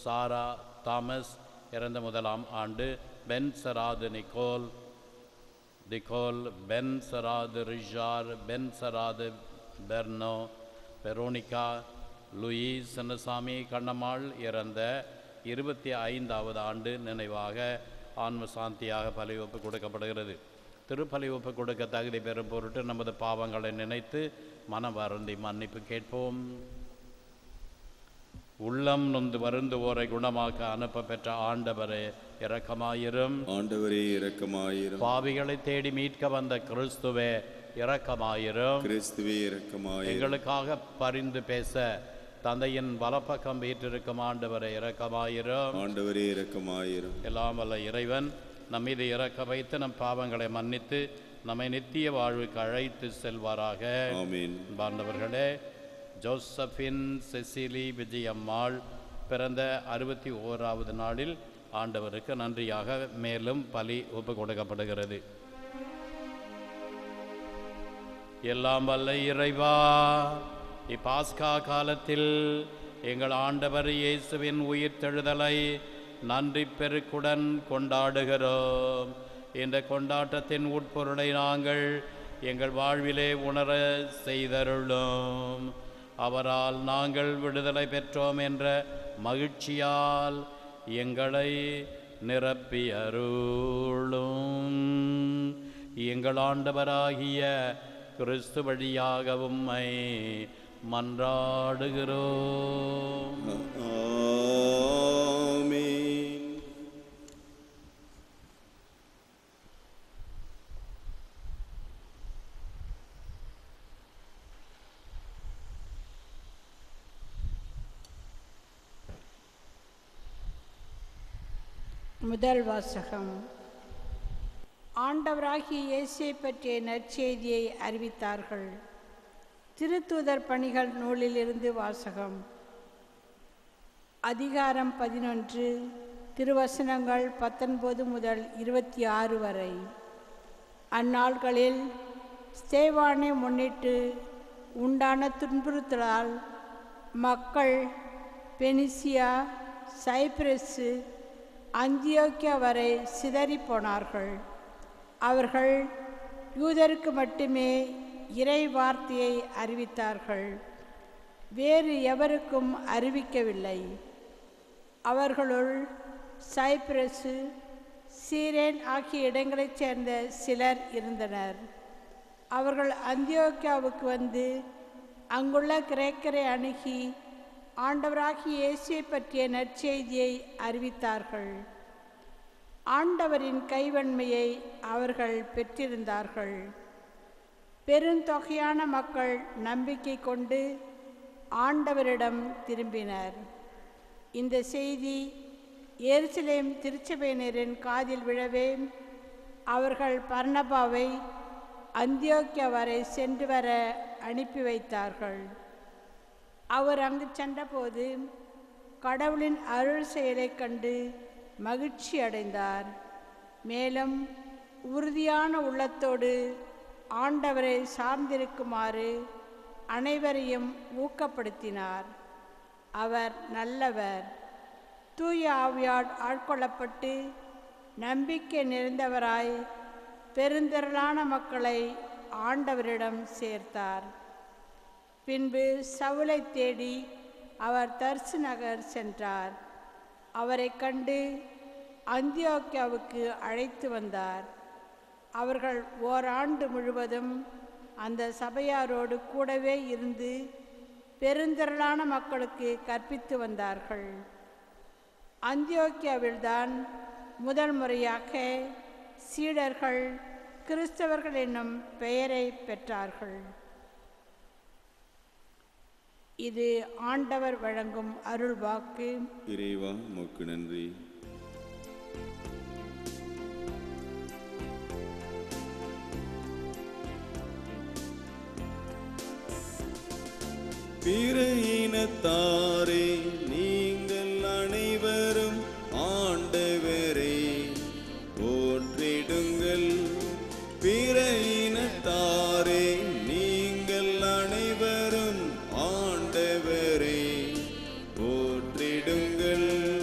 சாரா தாமஸ் இறந்த முதலாம் ஆண்டு பென் சராது நிக்கோல் நிக்கோல் பென் சராது ரிஷார் பென் சராது பெர்னோ வெரோனிகா லூயிஸ் சின்னசாமி கண்ணம்மாள் இறந்த இருபத்தி ஐந்தாவது ஆண்டு நினைவாக ஆன்ம சாந்தியாக பலி ஒப்பு கொடுக்கப்படுகிறது திருப்பலி ஒப்பு கொடுக்க தகுதி பெறும் பொருட்டு நமது பாவங்களை நினைத்து மனம் வருந்தி மன்னிப்பு கேட்போம் உள்ளம் நொந்து வருந்துவோரை குணமாக்க அனுப்ப பெற்ற ஆண்டவரே இரக்கமாயிரும் ஆண்டவரே இரக்கமாயிரும் பாவிகளை தேடி மீட்க வந்த கிறிஸ்துவே இரக்கமாயிரும் கிறிஸ்துவே இரக்கமாயிரும் எங்களுக்காக பரிந்து பேச தந்தையின் வலப்பக்கம் வீற்றிருக்கும் ஆண்டவரை இரக்கமாயிரும் ஆண்டவரே இரக்கமாயிரும் எல்லாம் வல்ல இறைவன் நம் மீது இறக்க வைத்து நம் பாவங்களை மன்னித்து நம்மை நித்திய வாழ்வுக்கு அழைத்து செல்வாராக ஆமென் அன்பார்ந்தவர்களே ஜோசபின் செசிலி விஜயம்மாள் பிறந்த அறுபத்தி ஓராவது நாளில் ஆண்டவருக்கு நன்றியாக மேலும் பலி ஒப்பு கொடுக்கப்படுகிறது எல்லாம் வல்ல இறைவா இப்பாஸ்கா காலத்தில் எங்கள் ஆண்டவர் இயேசுவின் உயிர்த்தெழுதலை நன்றி பெருக்குடன் கொண்டாடுகிறோம் இந்த கொண்டாட்டத்தின் உட்பொருளை நாங்கள் எங்கள் வாழ்விலே உணர செய்தருளும் அவரால் நாங்கள் விடுதலை பெற்றோம் என்ற மகிழ்ச்சியால் எங்களை நிரப்பி அருளும் எங்கள் ஆண்டவராகிய கிறிஸ்து வழியாக உம்மை மன்றாடுகிறோம் ஆமென் முதல் வாசகம் ஆண்டவராகிய இயேசுவை பற்றிய நற்செய்தியை அறிவித்தார்கள் திருத்தூதர் பணிகள் நூலிலிருந்து வாசகம் அதிகாரம் பதினொன்று திருவசனங்கள் பத்தொன்பது முதல் இருபத்தி ஆறு வரை அந்நாள்களில் ஸ்தேவானை முன்னிட்டு உண்டான துன்புறுத்தலால் மக்கள் பெனிசியா சைப்ரஸு அந்தியோக்கியா வரை சிதறிப் போனார்கள் அவர்கள் யூதருக்கு மட்டுமே இறை வார்த்தையை அறிவித்தார்கள் வேறு எவருக்கும் அறிவிக்கவில்லை அவர்களுள் சைப்ரஸு சீரேன் ஆகிய இடங்களைச் சேர்ந்த சிலர் இருந்தனர் அவர்கள் அந்தியோக்கியாவுக்கு வந்து அங்குள்ள கிரேக்கரை அணுகி ஆண்டவராகிய இயேசுவை பற்றிய நற்செய்தியை அறிவித்தார்கள் ஆண்டவரின் கைவன்மையை அவர்கள் பெற்றிருந்தார்கள் பெருந்தொகையான மக்கள் நம்பிக்கை கொண்டு ஆண்டவரிடம் திரும்பினர் இந்த செய்தி எருசலேம் திருச்சபையினரின் காதில் விழவே அவர்கள் பர்னபாவை அந்தியோக்கியா வரை சென்று வர அனுப்பி வைத்தார்கள் அவர் அங்கு சென்றபோது கடவுளின் அருள் செயலைக் கண்டு மகிழ்ச்சி அடைந்தார் மேலும் உறுதியான உள்ளத்தோடு ஆண்டவரை சார்ந்திருக்குமாறு அனைவரையும் ஊக்கப்படுத்தினார் அவர் நல்லவர் தூய ஆவியால் ஆட்கொள்ளப்பட்டு நம்பிக்கை நிறைந்தவராய் பெருந்திரளான மக்களை ஆண்டவரிடம் சேர்த்தார் பின்பு சவுலை தேடி அவர் தர்சு நகர் சென்றார் அவரை கண்டு அந்தியோக்கியாவுக்கு அழைத்து வந்தார் அவர்கள் ஓராண்டு முழுவதும் அந்த சபையாரோடு கூடவே இருந்து பெருந்திரளான மக்களுக்கு கற்பித்து வந்தார்கள் அந்தியோக்கியாவில்தான் முதல் முறையாக சீடர்கள் கிறிஸ்தவர்கள் என்னும் பெயரை பெற்றார்கள் இது ஆண்டவர் வழங்கும் அருள் வாக்கு இறைவா உமக்கு நன்றி பிற இனத்தாரே நீங்கள் அனைவரும் ஆண்டவரை போற்றிடுங்கள் பிற இனத்தாரே நீங்கள் அனைவரும் ஆண்டவரை போற்றிடுங்கள்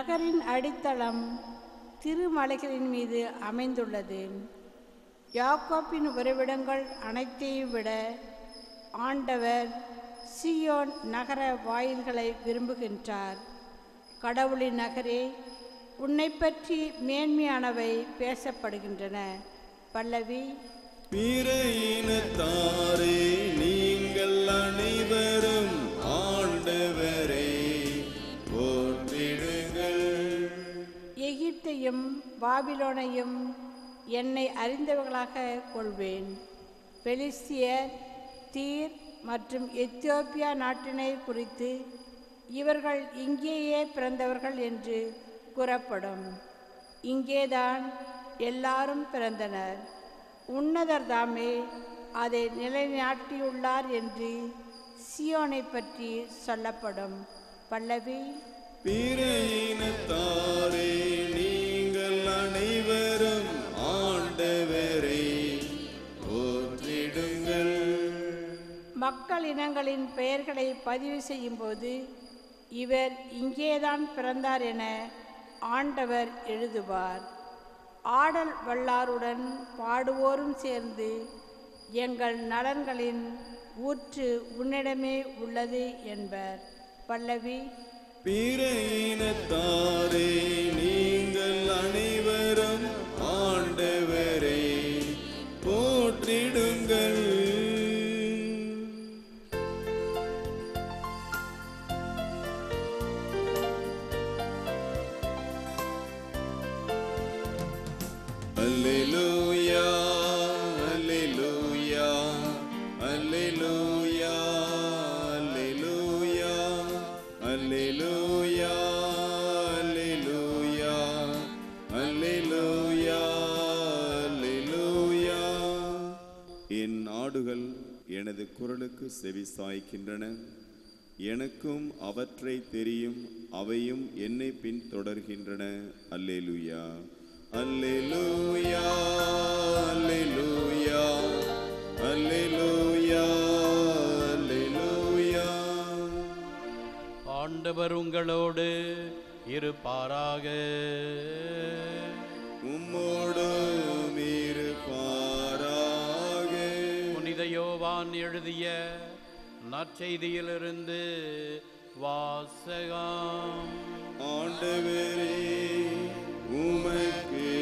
நகரின் அடித்தளம் திருமலைகளின் மீது அமைந்துள்ளது யாக்கோப்பின் உறைவிடங்கள் அனைத்தையும் விட ஆண்டவர் சியோன் நகர வாயில்களை விரும்புகின்றார் கடவுளின் நகரே உன்னை பற்றி மேன்மையானவை பேசப்படுகின்றன பல்லவி பிற இனத்தாரே நீங்கள் அனைவரும் ஆண்டவரை போற்றிடுங்கள் எகிப்தையும் பாபிலோனையும் என்னை அறிந்தவர்களாக கொள்வேன் பெலிஸ்தியர் தீர் மற்றும் எத்தியோப்பியா நாட்டினை குறித்து இவர்கள் இங்கேயே பிறந்தவர்கள் என்று கூறப்படும் இங்கேதான் எல்லாரும் பிறந்தனர் உன்னதர் தாமே அதை நிலைநாட்டியுள்ளார் என்று சியோனை பற்றி சொல்லப்படும் பல்லவி பிற இனத்தாரே நீங்கள் அனைவரும் ஆண்டவரை போற்றிடுங்கள் மக்கள் இனங்களின் பெயர்களை பதிவு செய்யும்போது இவர் இங்கேதான் பிறந்தார் என ஆண்டவர் எழுதுவார் ஆடல் வல்லாருடன் பாடுவோரும் சேர்ந்து எங்கள் நலன்களின் ஊற்று உன்னிடமே உள்ளது என்பர் பல்லவி பிற இனத்தாரே நீங்கள் அனைவரும் ஆண்டவரை போற்றிடுங்கள் அல்லேலூயா அல்லேலூயா அல்லேலூயா அல்லேலூயா அல்லேலூயா அல்லேலூயா அல்லேலூயா அல்லேலூயா என் ஆடுகள் எனது குரலுக்கு செவி சாய்க்கின்றன எனக்கும் அவற்றை தெரியும் அவையும் என்னை பின்தொடர்கின்றன அல்லேலூயா அல்லேலூயா அல்லேலூயா அல்லேலூயா அல்லேலூயா ஆண்டவர் உங்களோடு இருப்பாராக உம்மோடும் இருப்பாராக புனித யோவான் எழுதிய நற்செய்தியிலிருந்து வாசகம் ஆண்டவரே உமக்கு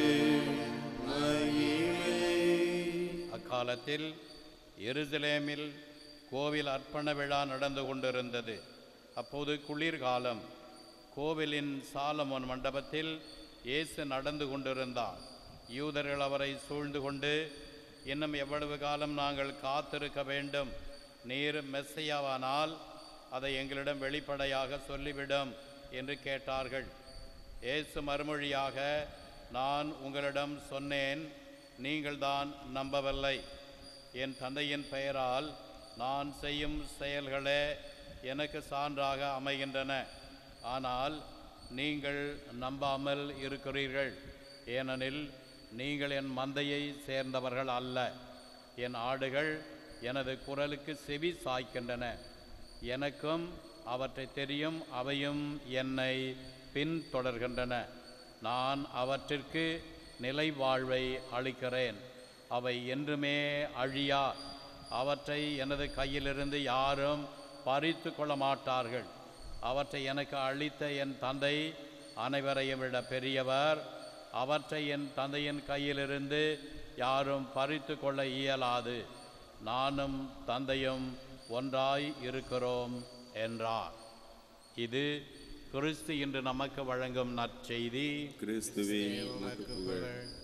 மகிமை அக்காலத்தில் எருசலேமில் கோவில் அர்ப்பண விழா நடந்து கொண்டிருந்தது அப்போது குளிர்காலம் கோவிலின் சாலமோன் மண்டபத்தில் இயேசு நடந்து கொண்டிருந்தார் யூதர்கள் அவரை சூழ்ந்து கொண்டு இன்னும் எவ்வளவு காலம் நாங்கள் காத்திருக்க வேண்டும் நீர் மெஸ்ஸையாவானால் அதை எங்களிடம் வெளிப்படையாக சொல்லிவிடும் என்று கேட்டார்கள் இயேசு மறுமொழியாக நான் உங்களிடம் சொன்னேன் நீங்கள்தான் நம்பவில்லை என் தந்தையின் பெயரால் நான் செய்யும் செயல்களே எனக்கு சான்றாக அமைகின்றன ஆனால் நீங்கள் நம்பாமல் இருக்கிறீர்கள் ஏனெனில் நீங்கள் என் மந்தையை சேர்ந்தவர்கள் அல்ல என் ஆடுகள் எனது குரலுக்கு செவி சாய்க்கின்றன எனக்கும் அவற்றை தெரியும் அவையும் என்னை பின்தொடர்கின்றன நான் அவற்றிற்கு நிலை வாழ்வை அளிக்கிறேன் அவை என்றுமே அழியா அவற்றை எனது கையிலிருந்து யாரும் பறித்து கொள்ள மாட்டார்கள் அவற்றை எனக்கு அளித்த என் தந்தை அனைவரையும் விட பெரியவர் அவற்றை என் தந்தையின் கையிலிருந்து யாரும் பறித்து கொள்ள இயலாது நானும் தந்தையும் ஒன்றாய் இருக்கிறோம் என்றார் இது கிறிஸ்து இன்று நமக்கு வழங்கும் நற்செய்தி கிறிஸ்துவே உமக்கு புகழ்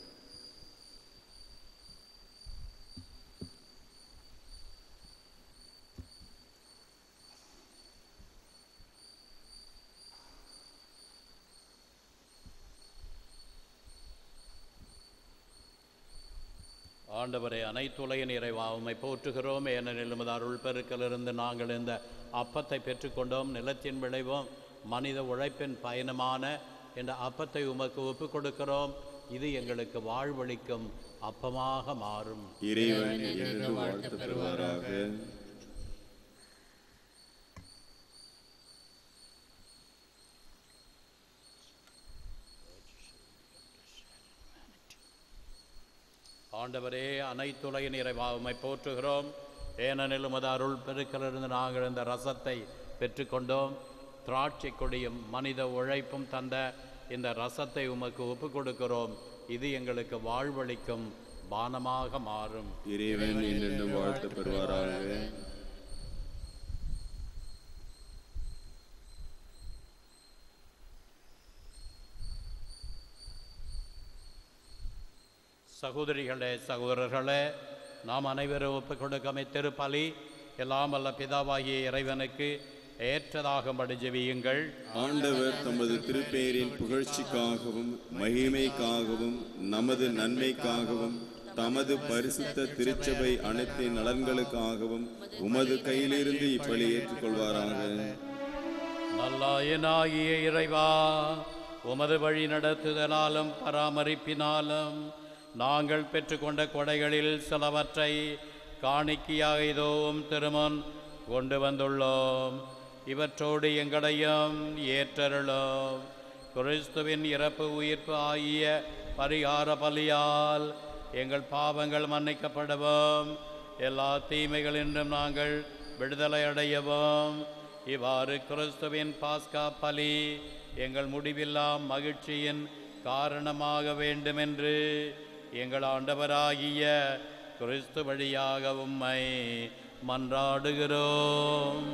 ஆண்டவரை அனைத்துலகின் இறைவா உம்மை போற்றுகிறோம் ஏனெனில் உமது அருள் பெருக்கிலிருந்து நாங்கள் இந்த அப்பத்தை பெற்றுக்கொண்டோம் நிலத்தின் விளைவும் மனித உழைப்பின் பயணமான இந்த அப்பத்தை உமக்கு ஒப்புக் கொடுக்கிறோம் இது எங்களுக்கு வாழ்வளிக்கும் அப்பமாக மாறும் இறைவன் என்று வாழ்த்து பெறுவாராக ஆண்டவரே அனைத்துலகின் இறைவா உம்மை போற்றுகிறோம் ஏனெனில் உமது அருள் பெருக்கிலிருந்து நாங்கள் இந்த ரசத்தை பெற்றுக்கொண்டோம் திராட்சை கொடியும் மனித உழைப்பும் தந்த இந்த ரசத்தை உமக்கு ஒப்புக் கொடுக்கிறோம் இது எங்களுக்கு வாழ்வளிக்கும் பானமாக மாறும் இறைவன் என்றென்றும் வாழ்த்து பெறுவாராக சகோதரிகளே சகோதரர்களே நாம் அனைவரும் ஒப்புக் கொடுக்கும் இத்திருப்பலி எல்லாம் வல்ல பிதாவாகிய இறைவனுக்கு ஏற்றதாகும்படி ஜெபியுங்கள் ஆண்டவர் தமது திருப்பெயரின் புகழ்ச்சிக்காகவும் மகிமைக்காகவும் நமது நன்மைக்காகவும் தமது பரிசுத்த திருச்சபை அனைத்து நலன்களுக்காகவும் உமது கையிலிருந்து இப்பலி ஏற்றுக்கொள்வாராக நல்லாயனாகிய இறைவா உமது வழி நடத்துதலாலும் பராமரிப்பினாலும் நாங்கள் பெற்றுக்கொண்ட கொடைகளில் சிலவற்றை காணிக்கையாக இதோவும் திருமன் கொண்டு வந்துள்ளோம் இவற்றோடு எங்களையும் ஏற்றருளும் கிறிஸ்துவின் இறப்பு உயிர்ப்பு ஆகிய பரிகார பலியால் எங்கள் பாவங்கள் மன்னிக்கப்படவும் எல்லா தீமைகளின்றும் நாங்கள் விடுதலை அடையவும் இவ்வாறு கிறிஸ்துவின் பாஸ்கா பலி எங்கள் முடிவில்லா மகிழ்ச்சியின் காரணமாக வேண்டுமென்று எங்கள் ஆண்டவராகிய கிறிஸ்து வழியாக உம்மை மன்றாடுகிறோம்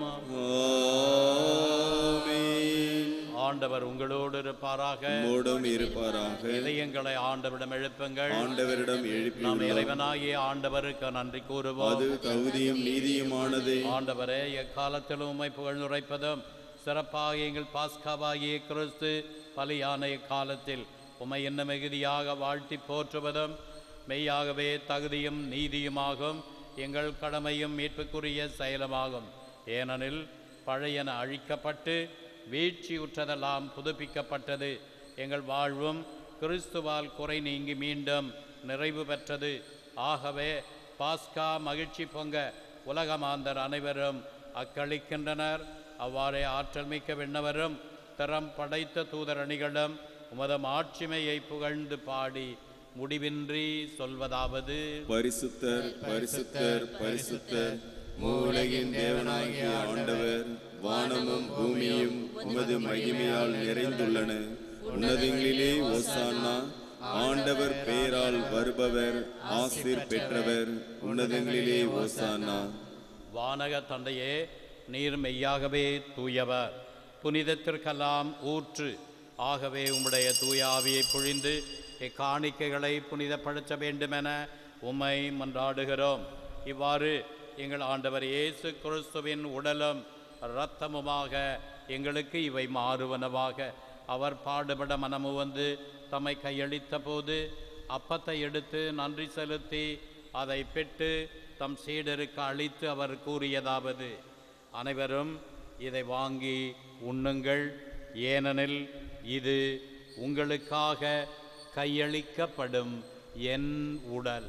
ஆமென். ஆண்டவர் உங்களோடு இருப்பாராக உம்மோடும் இருப்பாராக இதயங்களை ஆண்டவரிடம் எழுப்புங்கள் ஆண்டவரிடம் நாம் எழுப்பி இறைவனாகிய ஆண்டவருக்கு நன்றி கூறுவோம் அது தகுதியும் நீதியுமானது ஆண்டவரே எக்காலத்திலும் உம்மை புகழ்ந்துரைப்பதும் சிறப்பாக எங்கள் பாஸ்காவாகிய கிறிஸ்து பலியான இக்காலத்தில் உம்மை என்ன மிகுதியாக வாழ்த்தி போற்றுவதும் மெய்யாகவே தகுதியும் நீதியுமாகும் எங்கள் கடமையும் மீட்புக்குரிய செயலுமாகும் ஏனெனில் பழையன அழிக்கப்பட்டு வீழ்ச்சியுற்றதெல்லாம் புதுப்பிக்கப்பட்டது எங்கள் வாழ்வும் கிறிஸ்துவால் குறை நீங்கி மீண்டும் நிறைவு பெற்றது ஆகவே பாஸ்கா மகிழ்ச்சி பொங்க உலகமாந்தர் அனைவரும் அக்களிக்கின்றனர் அவ்வாறே ஆற்றல் மிக்க விண்ணவரும் திறம் படைத்த தூதரணிகளும் உமது மாட்சிமையை புகழ்ந்து பாடி முடிவின்றி சொல்வதாவது பரிசுத்தர் பரிசுத்தர் பரிசுத்தர் மூலகின் தேவனாகிய ஆண்டவர் வானமும் பூமியும் உமது மகிமையால் நிறைந்துள்ளன உன்னதங்களிலே ஓசானா ஆண்டவர் பெயரால் வருபவர் ஆசிர் பெற்றவர் உன்னதங்களிலே ஓசானா வானக தந்தையே நீர் மெய்யாகவே தூயவர் புனிதத்திற்கெல்லாம் ஊற்று ஆகவே உம்முடைய தூய ஆவியை பொழிந்து இக்காணிக்கைகளை புனிதப்படுத்த வேண்டுமென உம்மை மன்றாடுகிறோம் இவ்வாறு எங்கள் ஆண்டவர் இயேசு கிறிஸ்துவின் உடலும் இரத்தமுமாக எங்களுக்கு இவை மாறுவனவாக அவர் பாடுபட மனமு வந்து தம்மை கையளித்த போது அப்பத்தை எடுத்து நன்றி செலுத்தி அதை பெற்று தம் சீடருக்கு அளித்து அவர் கூறியதாவது அனைவரும் இதை வாங்கி உண்ணுங்கள் ஏனெனில் இது உங்களுக்காக கையளிக்கப்படும் என் உடல்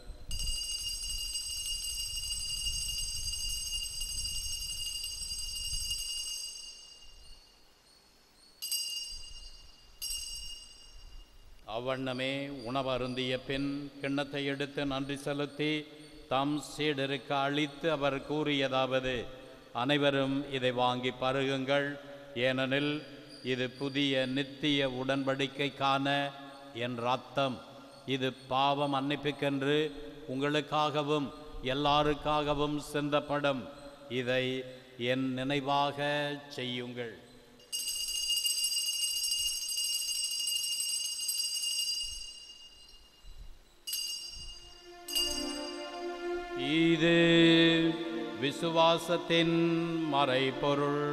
அவ்வண்ணமே உணவருந்திய பின் கிண்ணத்தை எடுத்து நன்றி செலுத்தி தம் சீடருக்கு அளித்து அவர் கூறியதாவது அனைவரும் இதை வாங்கி பருகுங்கள் ஏனெனில் இது புதிய நித்திய உடன்படிக்கைக்கான என் ரத்தம் இது பாவம் மன்னிப்புக்கென்று உங்களுக்காகவும் எல்லாருக்காகவும் சிந்தப்படும் இதை என் நினைவாக செய்யுங்கள் இது விசுவாசத்தின் மறைபொருள்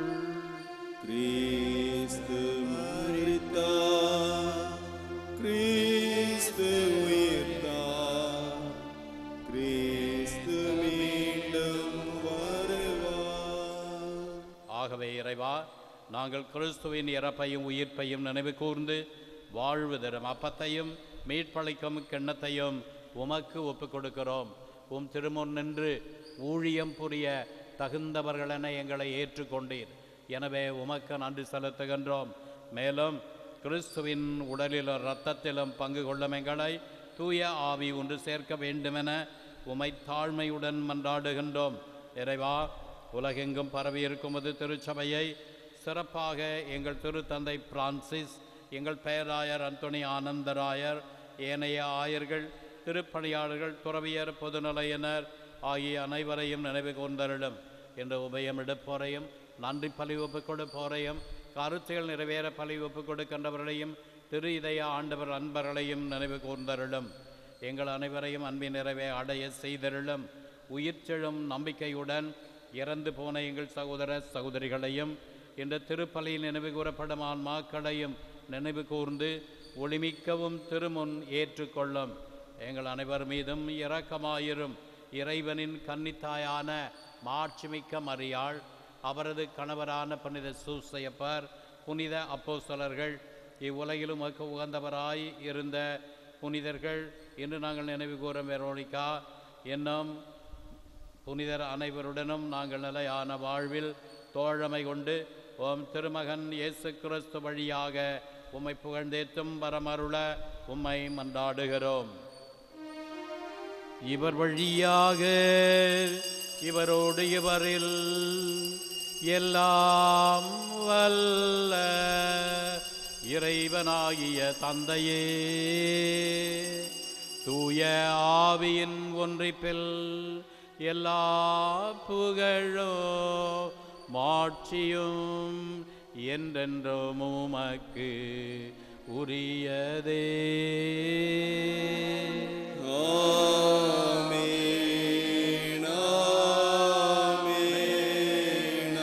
கிறிஸ்து மரித்தார் கிறிஸ்து உயிர்த்தார் கிறிஸ்து மீண்டும் வருவார் ஆகவே இறைவா நாங்கள் கிறிஸ்துவின் இறப்பையும் உயிர்ப்பையும் நினைவு கூர்ந்து வாழ்வு தரும் அப்பத்தையும் மீட்பளிக்கும் கிண்ணத்தையும் உமக்கு ஒப்புக் கொடுக்கிறோம் உம் திருமுன் நின்று ஊழியம் புரிய தகுந்தவர்களென எங்களை ஏற்றுக்கொண்டீர் எனவே உமக்கு நன்றி செலுத்துகின்றோம் மேலும் கிறிஸ்துவின் உடலிலும் இரத்தத்திலும் பங்கு கொள்ளும் எங்களை தூய ஆவி ஒன்று சேர்க்க வேண்டுமென உமை தாழ்மையுடன் மன்றாடுகின்றோம் இறைவா உலகெங்கும் பரவியிருக்கும் அது திருச்சபையை சிறப்பாக எங்கள் திருத்தந்தை பிரான்சிஸ் எங்கள் பெயராயர் அந்தோணி ஆனந்தராயர் ஏனைய ஆயர்கள் திருப்பணியாளர்கள் துறவியர் பொதுநிலையினர் ஆகிய அனைவரையும் நினைவு கூர்ந்தருளும் என்று உபயம் எடுப்போரையும் நன்றி பலி ஒப்புக் கொடுப்போரையும் கருத்துகள் நிறைவேற பலி ஒப்புக் கொடுக்கின்றவர்களையும் திரு இதய ஆண்டவர் அன்பர்களையும் நினைவு கூர்ந்தருளும் எங்கள் அனைவரையும் அன்பின் நிறைவே அடைய செய்தருளும் உயிர்ச்செழும் நம்பிக்கையுடன் இறந்து போன எங்கள் சகோதர சகோதரிகளையும் இந்த திருப்பலியில் நினைவு கூறப்படும் ஆன்மாக்களையும் நினைவு கூர்ந்து ஒளிமிக்கவும் திருமுன் ஏற்றுக்கொள்ளும் எங்கள் அனைவர் மீதும் இரக்கமாயிரும் இறைவனின் கன்னித்தாயான மாட்சிமிக்க மரியாள் அவரது கணவரான புனித சூசையப்பர் புனித அப்போஸ்தலர்கள் இவ்வுலகிலும் மக்கு உகந்தவராய் இருந்த புனிதர்கள் இன்று நாங்கள் நினைவு கூறும் வெரோனிகா என்னும் புனிதர் அனைவருடனும் நாங்கள் நிலையான வாழ்வில் தோழமை கொண்டு ஓம் திருமகன் இயேசு கிறிஸ்து வழியாக உம்மை புகழ்ந்தேத்தும் வரமருள உம்மை மன்றாடுகிறோம் இவர் வழியாக இவரோடு இவரில் எல்லாம் வல்ல இறைவனாகிய தந்தையே தூய ஆவியின் ஒன்றிப்பில் எல்லா புகழோ மாட்சியும் என்றென்றும் உமக்கு உரியதே ஆமென், ஆமென்,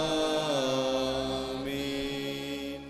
ஆமென்.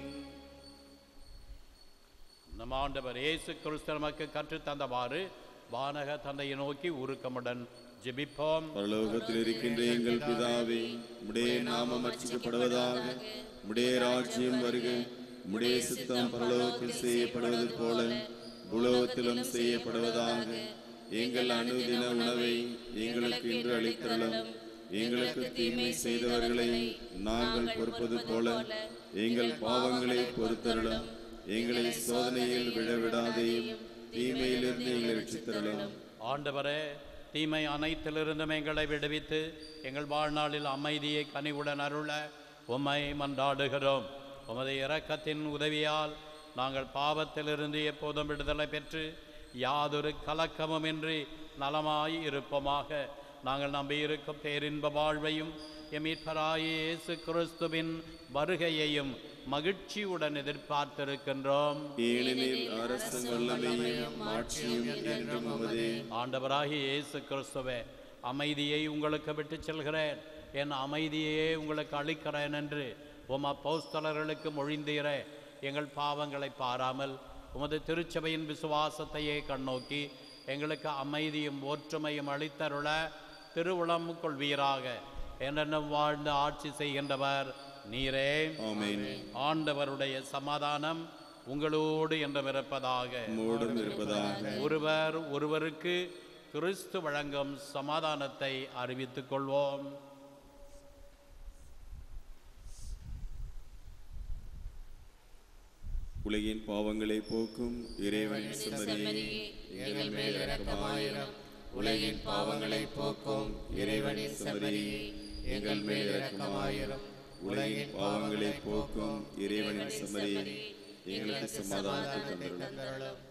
நம் ஆண்டவர் இயேசு கிறிஸ்து நமக்கு கற்றுத் தந்தவாறு வானக தந்தையை நோக்கி உருக்கமுடன் ஜெபிப்போம் பரலோகத்தில் இருக்கின்ற எங்கள் பிதாவே உடைய நாமம் அர்ச்சிக்கப்படுவதாக உடைய ராஜ்யம் வருக உடைய சித்தம் பரலோகத்தில் செய்யப்படுவது போல உலகத்திலும் செய்யப்படுவதாக எங்கள் அனுதின உணவை எங்களுக்கு இன்று அளித்தருளும் எங்களுக்கு தீமை செய்தவர்களை நாங்கள் பொறுப்பது போல எங்கள் பாவங்களை பொறுத்தருளும் எங்களை சோதனையில் விழவிடாதையும் தீமையிலிருந்து எங்களை ரட்சித்தருளும் ஆண்டவரே தீமை அனைத்திலிருந்தும் எங்களை விடுவித்து எங்கள் வாழ்நாளில் அமைதியை கனிவுடன் அருள உம்மை மன்றாடுகிறோம் உமது இரக்கத்தின் உதவியால் நாங்கள் பாவத்திலிருந்து எப்போதும் விடுதலை பெற்று யாதொரு கலக்கமுமின்றி நலமாய் இருப்போமாக நாங்கள் நம்பியிருக்கும் பேரின்ப வாழ்வையும் எமீட்பராய இயேசு கிறிஸ்துவின் வருகையையும் மகிழ்ச்சியுடன் எதிர்பார்த்திருக்கின்றோம் ஏனெனில் அரசு வல்லமையும் ஆட்சியும் என்றும் உமதே ஆண்டவராகிய இயேசு கிறிஸ்துவே அமைதியை உங்களுக்கு விட்டு செல்கிறேன் என் அமைதியையே உங்களுக்கு அளிக்கிறேன் என்று உம் அப்போஸ்தலர்களுக்கு மொழிந்தீரே எங்கள் பாவங்களை பாராமல் உமது திருச்சபையின் விசுவாசத்தையே கண்ணோக்கி எங்களுக்கு அமைதியும் ஒற்றுமையும் அளித்தருள திருவுளம் கொள்வீராக என்னென்னும் வாழ்ந்து ஆட்சி செய்கின்றவர் நீரே ஆமென் ஆண்டவருடைய சமாதானம் உங்களோடு என்றும் இருப்பதாக மூடும் இருப்பதாக ஒருவர் ஒருவருக்கு கிறிஸ்து வழங்கும் சமாதானத்தை அறிவித்துக் கொள்வோம் உலகின் பாவங்களை போக்கும் இறைவன் சுமரியே எங்கள் மேல் இரக்கமாயிரும் உலகின் பாவங்களை போக்கும் இறைவனின் சுமரியே எங்கள் மேல் இரக்கமாயிரும் உலகின் பாவங்களை போக்கும் இறைவனின் சுமரியே எங்களுக்கு சமாதானத்தை தந்தருளும் தந்தருளும்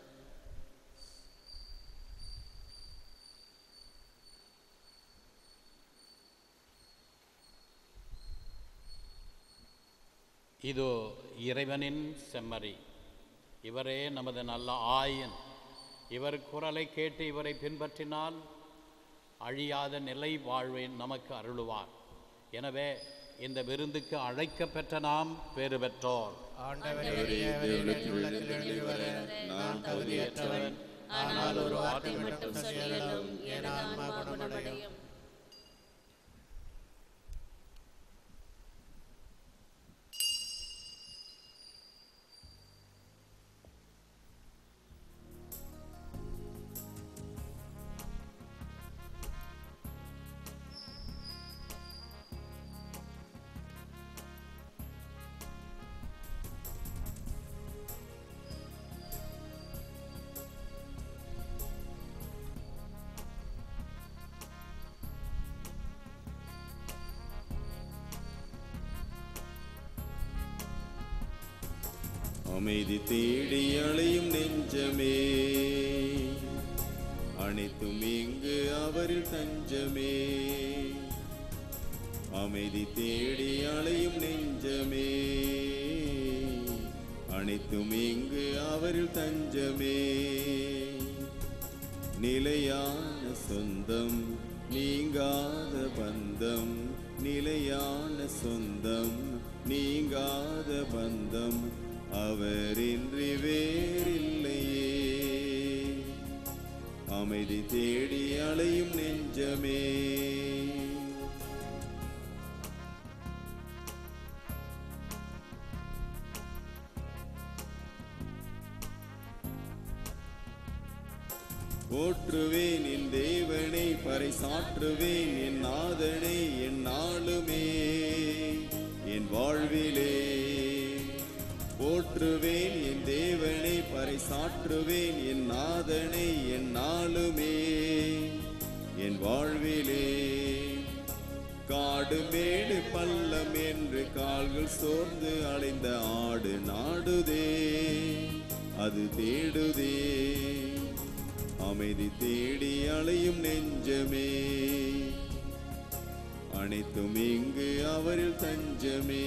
இதோ இறைவனின் செம்மறி இவரே நமது நல்ல ஆயன் இவர் குரலை கேட்டு இவரை பின்பற்றினால் அழியாத நிலை வாழ்வை நமக்கு அருளுவார் எனவே இந்த விருந்துக்கு அழைக்கப்பெற்ற நாம் பேறு பெற்றோர் ஆண்டவரே தேவனுடைய உள்ளத்தில் எழுந்து வர நான் தகுதியற்றவன் ஆனால் ஒரு வார்த்தை மட்டும் சொல்லலும் என் ஆன்மா குணமடையும் அமைதி தேடி அலையும் நெஞ்சமே அனைத்தும் இங்கு அவரில் தஞ்சமே அமைதி தேடி அலையும் நெஞ்சமே அனைத்தும் இங்கு அவரில் தஞ்சமே நிலையான சொந்தம் நீங்காத பந்தம் நிலையான சொந்தம் நீங்காத பந்தம் அவரின்றி வேறில்லையே அமைதி தேடி அலையும் நெஞ்சமே போற்றுவேன் என் தேவனை பறைசாற்றுவேன் என் நாதனை என் நாளுமே என் வாழ்விலே போற்றுவேன் என் தேவனை பறைசாற்றுவேன் என் நாதனை என் நாளுமே என் வாழ்விலே காடு மேடு பள்ளம் என்று கால்கள் சோர்ந்து அலைந்த ஆடு நாடுதே அது தேடுதே அமைதி தேடி அலையும் நெஞ்சமே அனைத்தும் இங்கு அவரில் தஞ்சமே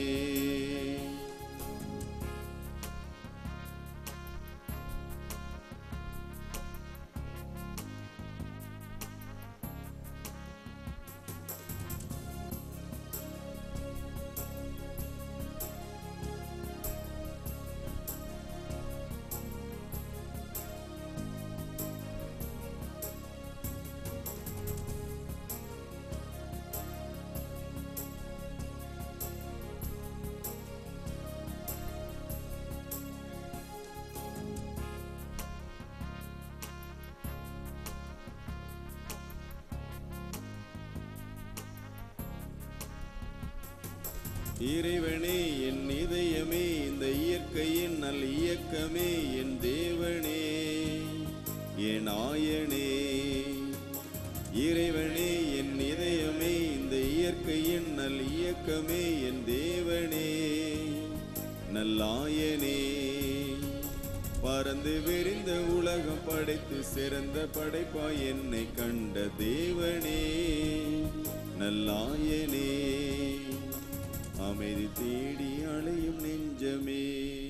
இறைவனே என் இதயமே இந்த இயற்கையின் நல் இயக்கமே என் தேவனே என் ஆயனே இறைவனே என் இதயமே இந்த இயற்கையின் நல் இயக்கமே என் தேவனே நல்லாயனே பறந்து விரிந்த உலகம் படைத்து சிறந்த படைப்பாய் என்னை கண்ட தேவனே நல்லாயனே அமைதி தேடி அலையும் நெஞ்சமே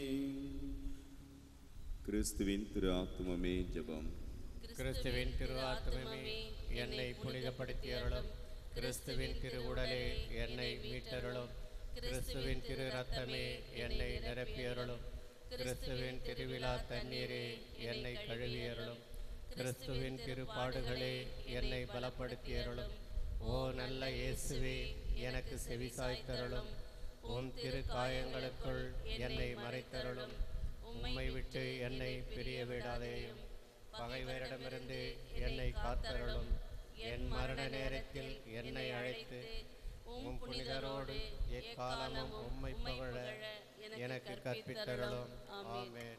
கிறிஸ்துவின் திரு ஆத்துமமே ஜெபம் கிறிஸ்துவின் திரு ஆத்துமமே என்னை புனிதப்படுத்தியருளும் கிறிஸ்துவின் திரு உடலே என்னை மீட்டருளும் கிறிஸ்துவின் திரு ரத்தமே என்னை நிரப்பியருளும் கிறிஸ்துவின் திருவிழா தண்ணீரே என்னை கழுவியருளும் கிறிஸ்துவின் திருப்பாடுகளே என்னை பலப்படுத்தியருளும் ஓ நல்ல இயேசுவே எனக்கு செவிசாய்த்தருளும் உம் திரு காயங்களுக்குள் என்னை மறைத்தருளும் உம்மை விட்டு என்னை பிரிய விடாதேயும் பகைவரிடமிருந்து என்னை காத்தருளும் என் மரண நேரத்தில் என்னை அழைத்து உம் புனிதரோடு எக்காலமும் உம்மை புகழ எனக்கு கற்பித்தருளும் ஆமென்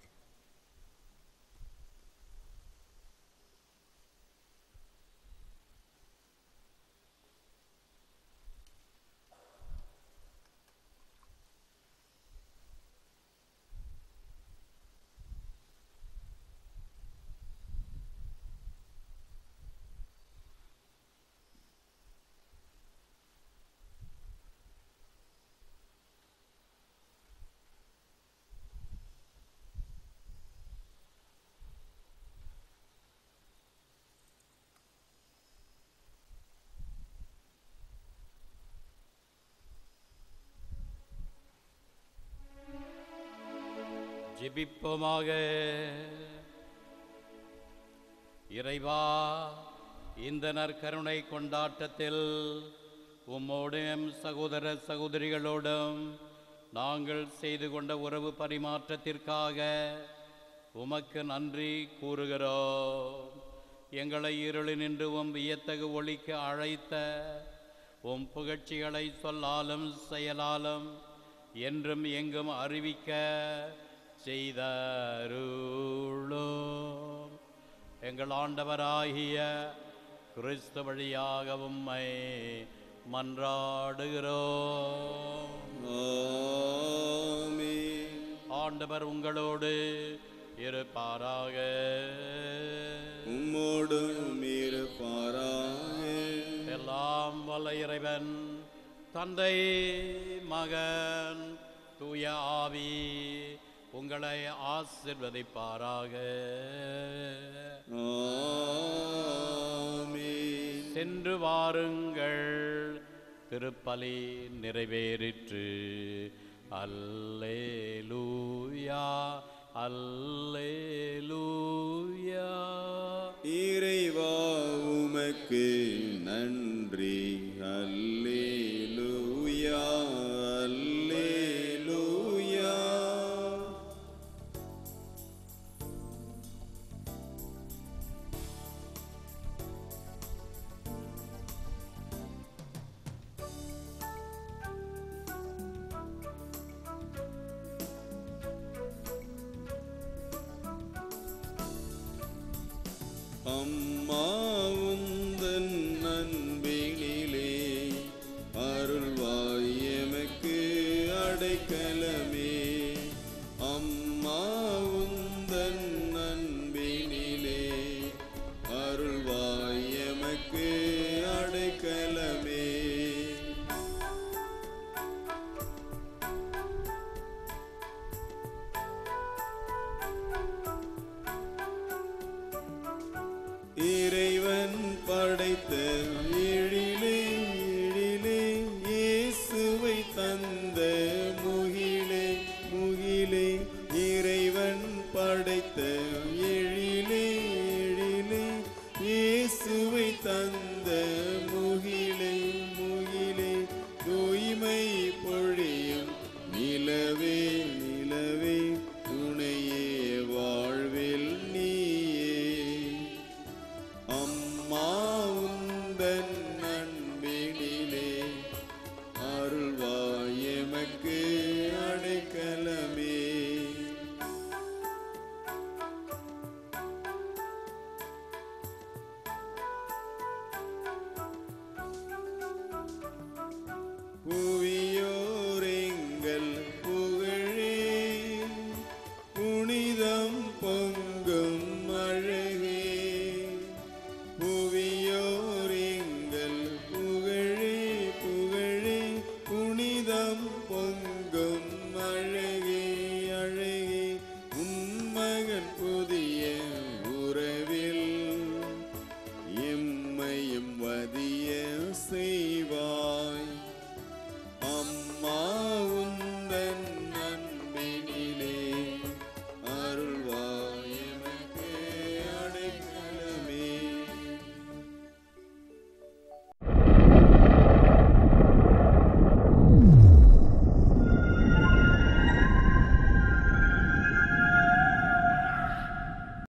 ஜெபிப்போமாக இறைவா இந்த நற்கருணை கொண்டாட்டத்தில் உம்மோடும் சகோதர சகோதரிகளோடும் நாங்கள் செய்து கொண்ட உறவு பரிமாற்றத்திற்காக உமக்கு நன்றி கூறுகிறோம் எங்களை இருளினின்று உம் வியத்தகு ஒளிக்கு அழைத்த உம் புகழ்ச்சிகளை சொல்லாலும் செயலாலும் என்றும் எங்கும் அறிவிக்க செய்தருளோம் எங்கள் ஆண்டவராகிய கிறிஸ்து வழியாக உம்மை மன்றாடுகிறோம் ஆமென். ஆண்டவர் ஆண்டவர் உங்களோடு இருப்பாராக உம்மோடும் இருப்பாராக எல்லாம் வல்ல இறைவன் தந்தை மகன் தூய ஆவி உங்களை ஆசிர்வதிப்பாராக ஆமென். சென்று வாருங்கள் திருப்பலி நிறைவேறிற்று அல்லேலூயா அல்லேலூயா இறைவா உமக்கு நன்றி அல்லேலூயா அல்லேலூயா அம்மா உந்தன் அன்பினிலே அருள்வாய் எமக்கு அடைக்கல